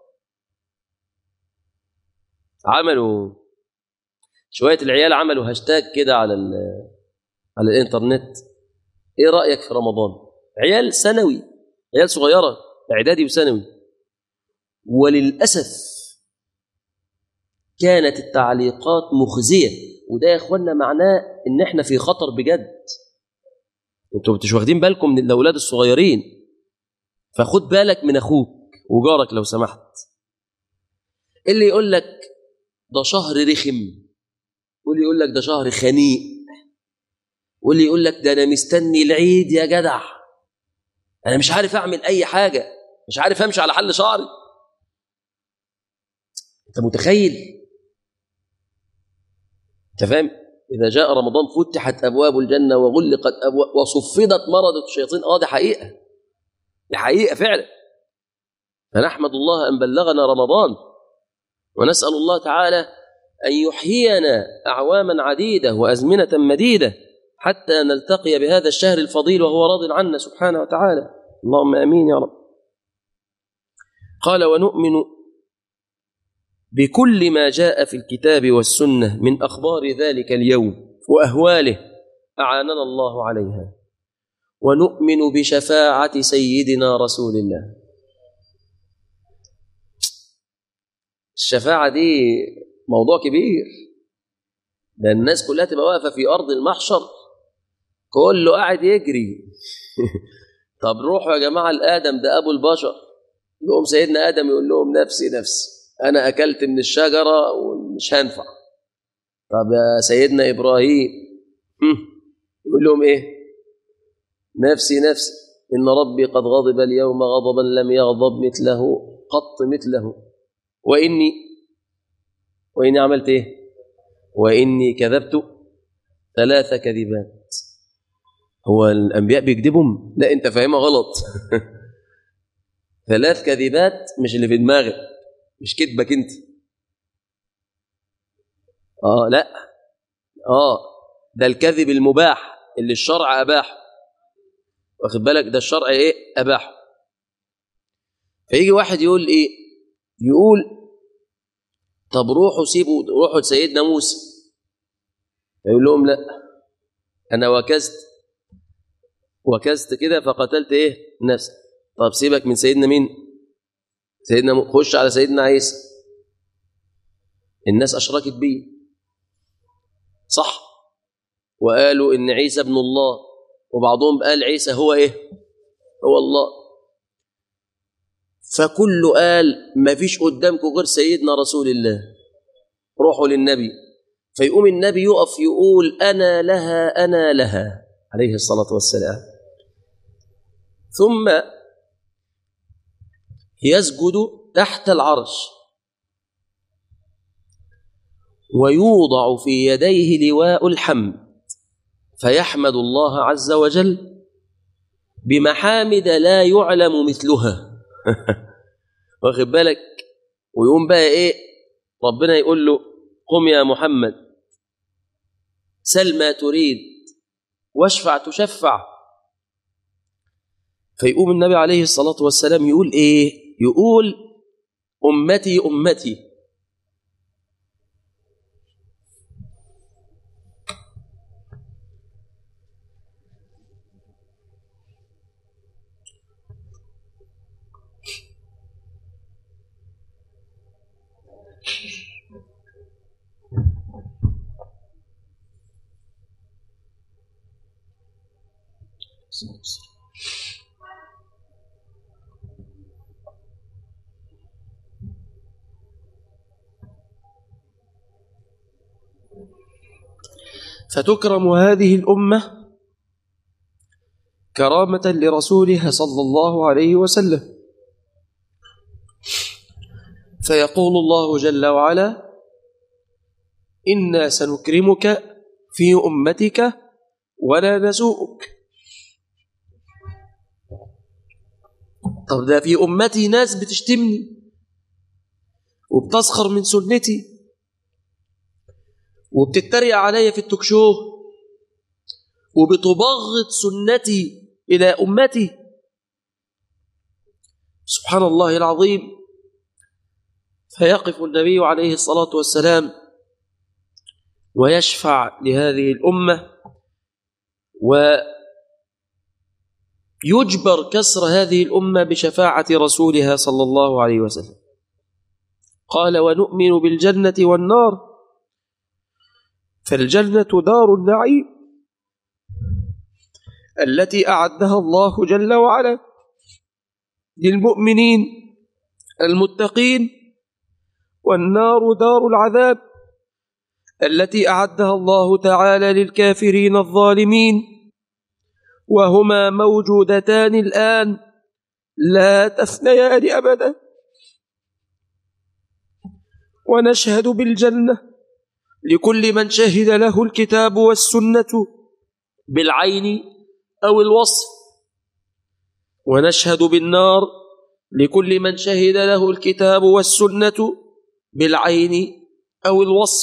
عملوا شويه العيال عملوا هاشتاج كده على على الانترنت ايه رايك في رمضان عيال ثانوي عيال صغيره اعدادي وثانوي وللاسف كانت التعليقات مخزيه وده يا اخوانا معناه ان احنا في خطر بجد انتوا مش واخدين بالكم من الاولاد الصغيرين فخد بالك من اخوك وجارك لو سمحت اللي يقول لك ده شهر رخم واللي يقول لك ده شهر خنيق واللي يقول لك ده انا مستني العيد يا جدع انا مش عارف اعمل اي حاجه مش عارف امشي على حل شعري انت متخيل انت فاهم اذا جاء رمضان فتحت ابواب الجنه وغلقت ابواب وصفدت مرض الشياطين اه دي حقيقه دي حقيقه فعلا فنحمد الله ان بلغنا رمضان ونسال الله تعالى ان يحيينا اعواما عديده وازمنه مديده حتى نلتقي بهذا الشهر الفضيل وهو راض عنا سبحانه وتعالى اللهم امين يا رب قال ونؤمن بكل ما جاء في الكتاب والسنه من اخبار ذلك اليوم واهواله اعاننا الله عليها ونؤمن بشفاعه سيدنا رسول الله الشفاعه دي موضوع كبير ده الناس كلها تبقى واقفه في ارض المحشر كله قاعد يجري طب روحوا يا جماعه لادم ده ابو البشر يقوم سيدنا ادم يقول لهم نفسي نفسي انا اكلت من الشجره ومش هنفع طب يا سيدنا ابراهيم يقول لهم ايه نفسي نفسي ان ربي قد غضب اليوم غضبا لم يغضب مثله قط مثله واني واني عملت ايه واني كذبت ثلاث كذبات هو الانبياء بيكذبهم لا انت فاهمها غلط ثلاث كذبات مش اللي في دماغك مش كذبك انت اه لا اه ده الكذب المباح اللي الشرع اباحه واخد بالك ده الشرع ايه اباحه فيجي واحد يقول ايه يقول طب روحوا سيبوا روحوا لسيدنا موسى يقول لهم لا انا وكزت وكزت كده فقتلت ايه نفسي طب سيبك من سيدنا مين سيدنا م... خش على سيدنا عيسى الناس اشركت بيه صح وقالوا ان عيسى ابن الله وبعضهم قال عيسى هو ايه هو الله فكل قال ما فيش قدامكم غير سيدنا رسول الله روحوا للنبي فيقوم النبي يقف يقول انا لها انا لها عليه الصلاه والسلام ثم يسجد تحت العرش ويوضع في يديه لواء الحمد فيحمد الله عز وجل بمحامد لا يعلم مثلها واخد بالك ويقوم بقى ايه ربنا يقول له قم يا محمد سل ما تريد واشفع تشفع فيقوم النبي عليه الصلاة والسلام يقول ايه يقول أمتي أمتي فتكرم هذه الأمة كرامة لرسولها صلى الله عليه وسلم فيقول الله جل وعلا إنا سنكرمك في أمتك ولا نسوءك طب ده في أمتي ناس بتشتمني وبتسخر من سنتي وبتتريق عليا في التكشوه وبتبغض سنتي إلى أمتي سبحان الله العظيم فيقف النبي عليه الصلاة والسلام ويشفع لهذه الأمة ويجبر كسر هذه الأمة بشفاعة رسولها صلى الله عليه وسلم قال ونؤمن بالجنة والنار فالجنة دار النعيم التي أعدها الله جل وعلا للمؤمنين المتقين والنار دار العذاب التي أعدها الله تعالى للكافرين الظالمين وهما موجودتان الآن لا تفنيان أبدا ونشهد بالجنة لكل من شهد له الكتاب والسنة بالعين أو الوصف ونشهد بالنار لكل من شهد له الكتاب والسنة بالعين أو الوصف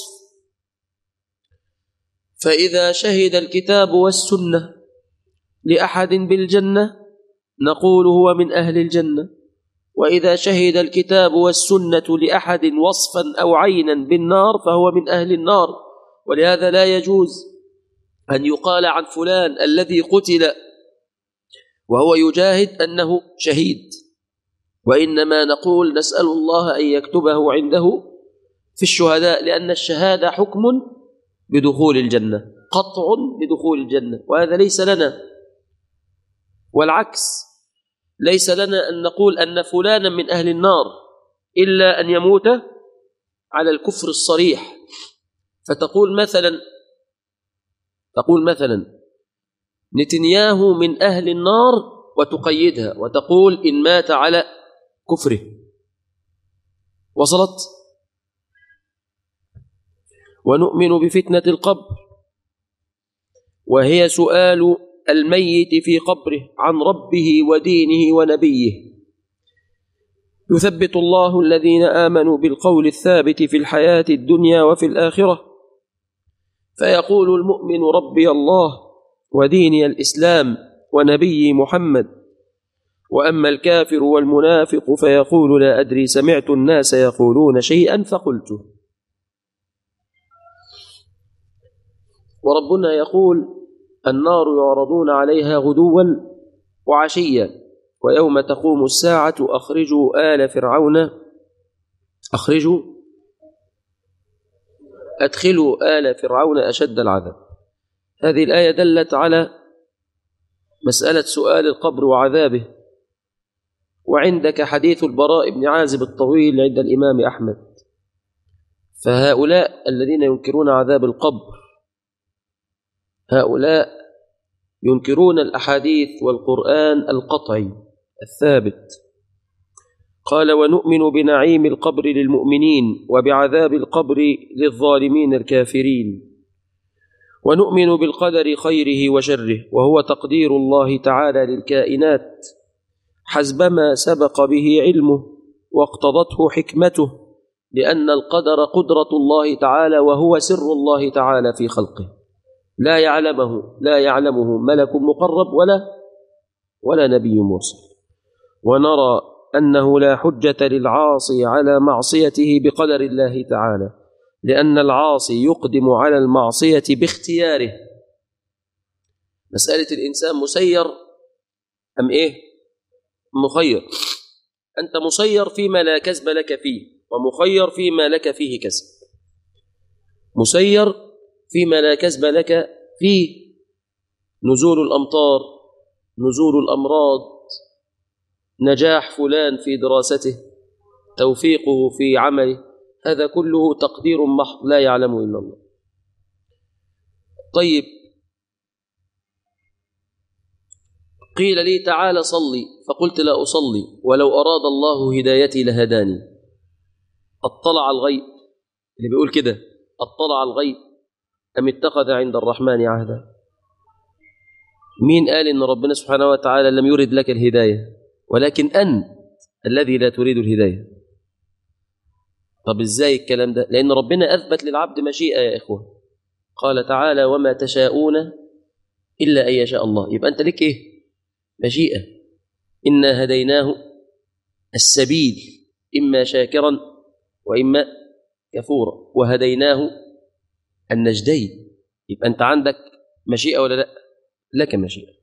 فإذا شهد الكتاب والسنة لأحد بالجنة نقول هو من أهل الجنة وإذا شهد الكتاب والسنة لأحد وصفا أو عينا بالنار فهو من أهل النار ولهذا لا يجوز أن يقال عن فلان الذي قتل وهو يجاهد أنه شهيد وإنما نقول نسأل الله أن يكتبه عنده في الشهداء لأن الشهادة حكم بدخول الجنة قطع بدخول الجنة وهذا ليس لنا والعكس ليس لنا أن نقول أن فلانا من أهل النار إلا أن يموت على الكفر الصريح فتقول مثلا تقول مثلا نتنياهو من أهل النار وتقيدها وتقول إن مات على كفره وصلت ونؤمن بفتنة القبر وهي سؤال الميت في قبره عن ربه ودينه ونبيه يثبت الله الذين آمنوا بالقول الثابت في الحياة الدنيا وفي الآخرة فيقول المؤمن ربي الله وديني الإسلام ونبي محمد وأما الكافر والمنافق فيقول لا أدري سمعت الناس يقولون شيئا فقلته وربنا يقول النار يعرضون عليها غدوا وعشيا ويوم تقوم الساعة أخرجوا آل فرعون أخرجوا أدخلوا آل فرعون أشد العذاب هذه الآية دلت على مسألة سؤال القبر وعذابه وعندك حديث البراء بن عازب الطويل عند الإمام أحمد فهؤلاء الذين ينكرون عذاب القبر هؤلاء ينكرون الأحاديث والقرآن القطعي الثابت قال ونؤمن بنعيم القبر للمؤمنين وبعذاب القبر للظالمين الكافرين ونؤمن بالقدر خيره وشره وهو تقدير الله تعالى للكائنات حسب ما سبق به علمه واقتضته حكمته لأن القدر قدرة الله تعالى وهو سر الله تعالى في خلقه لا يعلمه لا يعلمه ملك مقرب ولا ولا نبي مرسل ونرى أنه لا حجة للعاصي على معصيته بقدر الله تعالى لأن العاصي يقدم على المعصية باختياره مسألة الإنسان مسير أم إيه مخير أنت مسير فيما لا كسب لك فيه ومخير فيما لك فيه كسب مسير فيما لا كسب لك فيه نزول الأمطار نزول الأمراض نجاح فلان في دراسته توفيقه في عمله هذا كله تقدير محض لا يعلمه إلا الله طيب قيل لي تعال صلي فقلت لا أصلي ولو أراد الله هدايتي لهداني اطلع الغيب اللي بيقول كده اطلع الغيب أم اتخذ عند الرحمن عهدا مين قال إن ربنا سبحانه وتعالى لم يرد لك الهداية ولكن أنت الذي لا تريد الهداية طب إزاي الكلام ده لأن ربنا أثبت للعبد مشيئة يا إخوة قال تعالى وما تشاءون إلا أن يشاء الله يبقى أنت لك إيه مشيئة إنا هديناه السبيل إما شاكرا وإما كفورا وهديناه النجدين يبقى أنت عندك مشيئة ولا لا لك مشيئة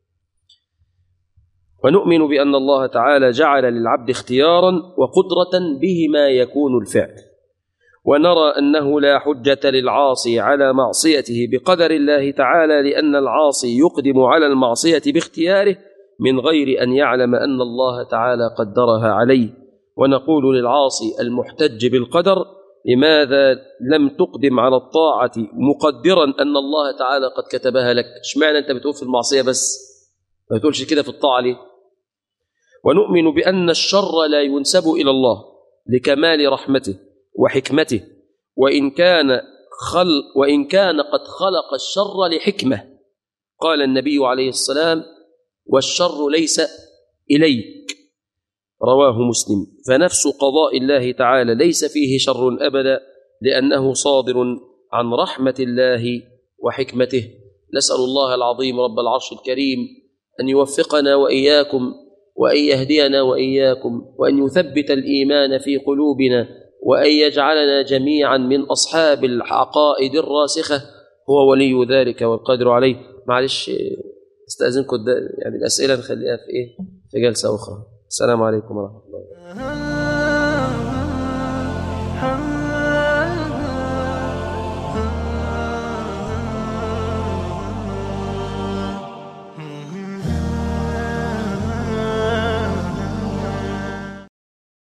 ونؤمن بأن الله تعالى جعل للعبد اختيارا وقدرة بهما يكون الفعل ونرى أنه لا حجة للعاصي على معصيته بقدر الله تعالى لأن العاصي يقدم على المعصية باختياره من غير أن يعلم أن الله تعالى قدرها عليه ونقول للعاصي المحتج بالقدر لماذا لم تقدم على الطاعة مقدرا أن الله تعالى قد كتبها لك اشمعنى أنت بتقول في المعصية بس ما بتقولش كده في الطاعة ليه ونؤمن بأن الشر لا ينسب إلى الله لكمال رحمته وحكمته وإن كان خل وإن كان قد خلق الشر لحكمة قال النبي عليه السلام والشر ليس إليك رواه مسلم فنفس قضاء الله تعالى ليس فيه شر أبدا لأنه صادر عن رحمة الله وحكمته نسأل الله العظيم رب العرش الكريم أن يوفقنا وإياكم وأن يهدينا وإياكم وأن يثبت الإيمان في قلوبنا وأن يجعلنا جميعا من أصحاب العقائد الراسخة هو ولي ذلك والقادر عليه معلش استأذنكم يعني الأسئلة نخليها في إيه في جلسة أخرى السلام عليكم ورحمة الله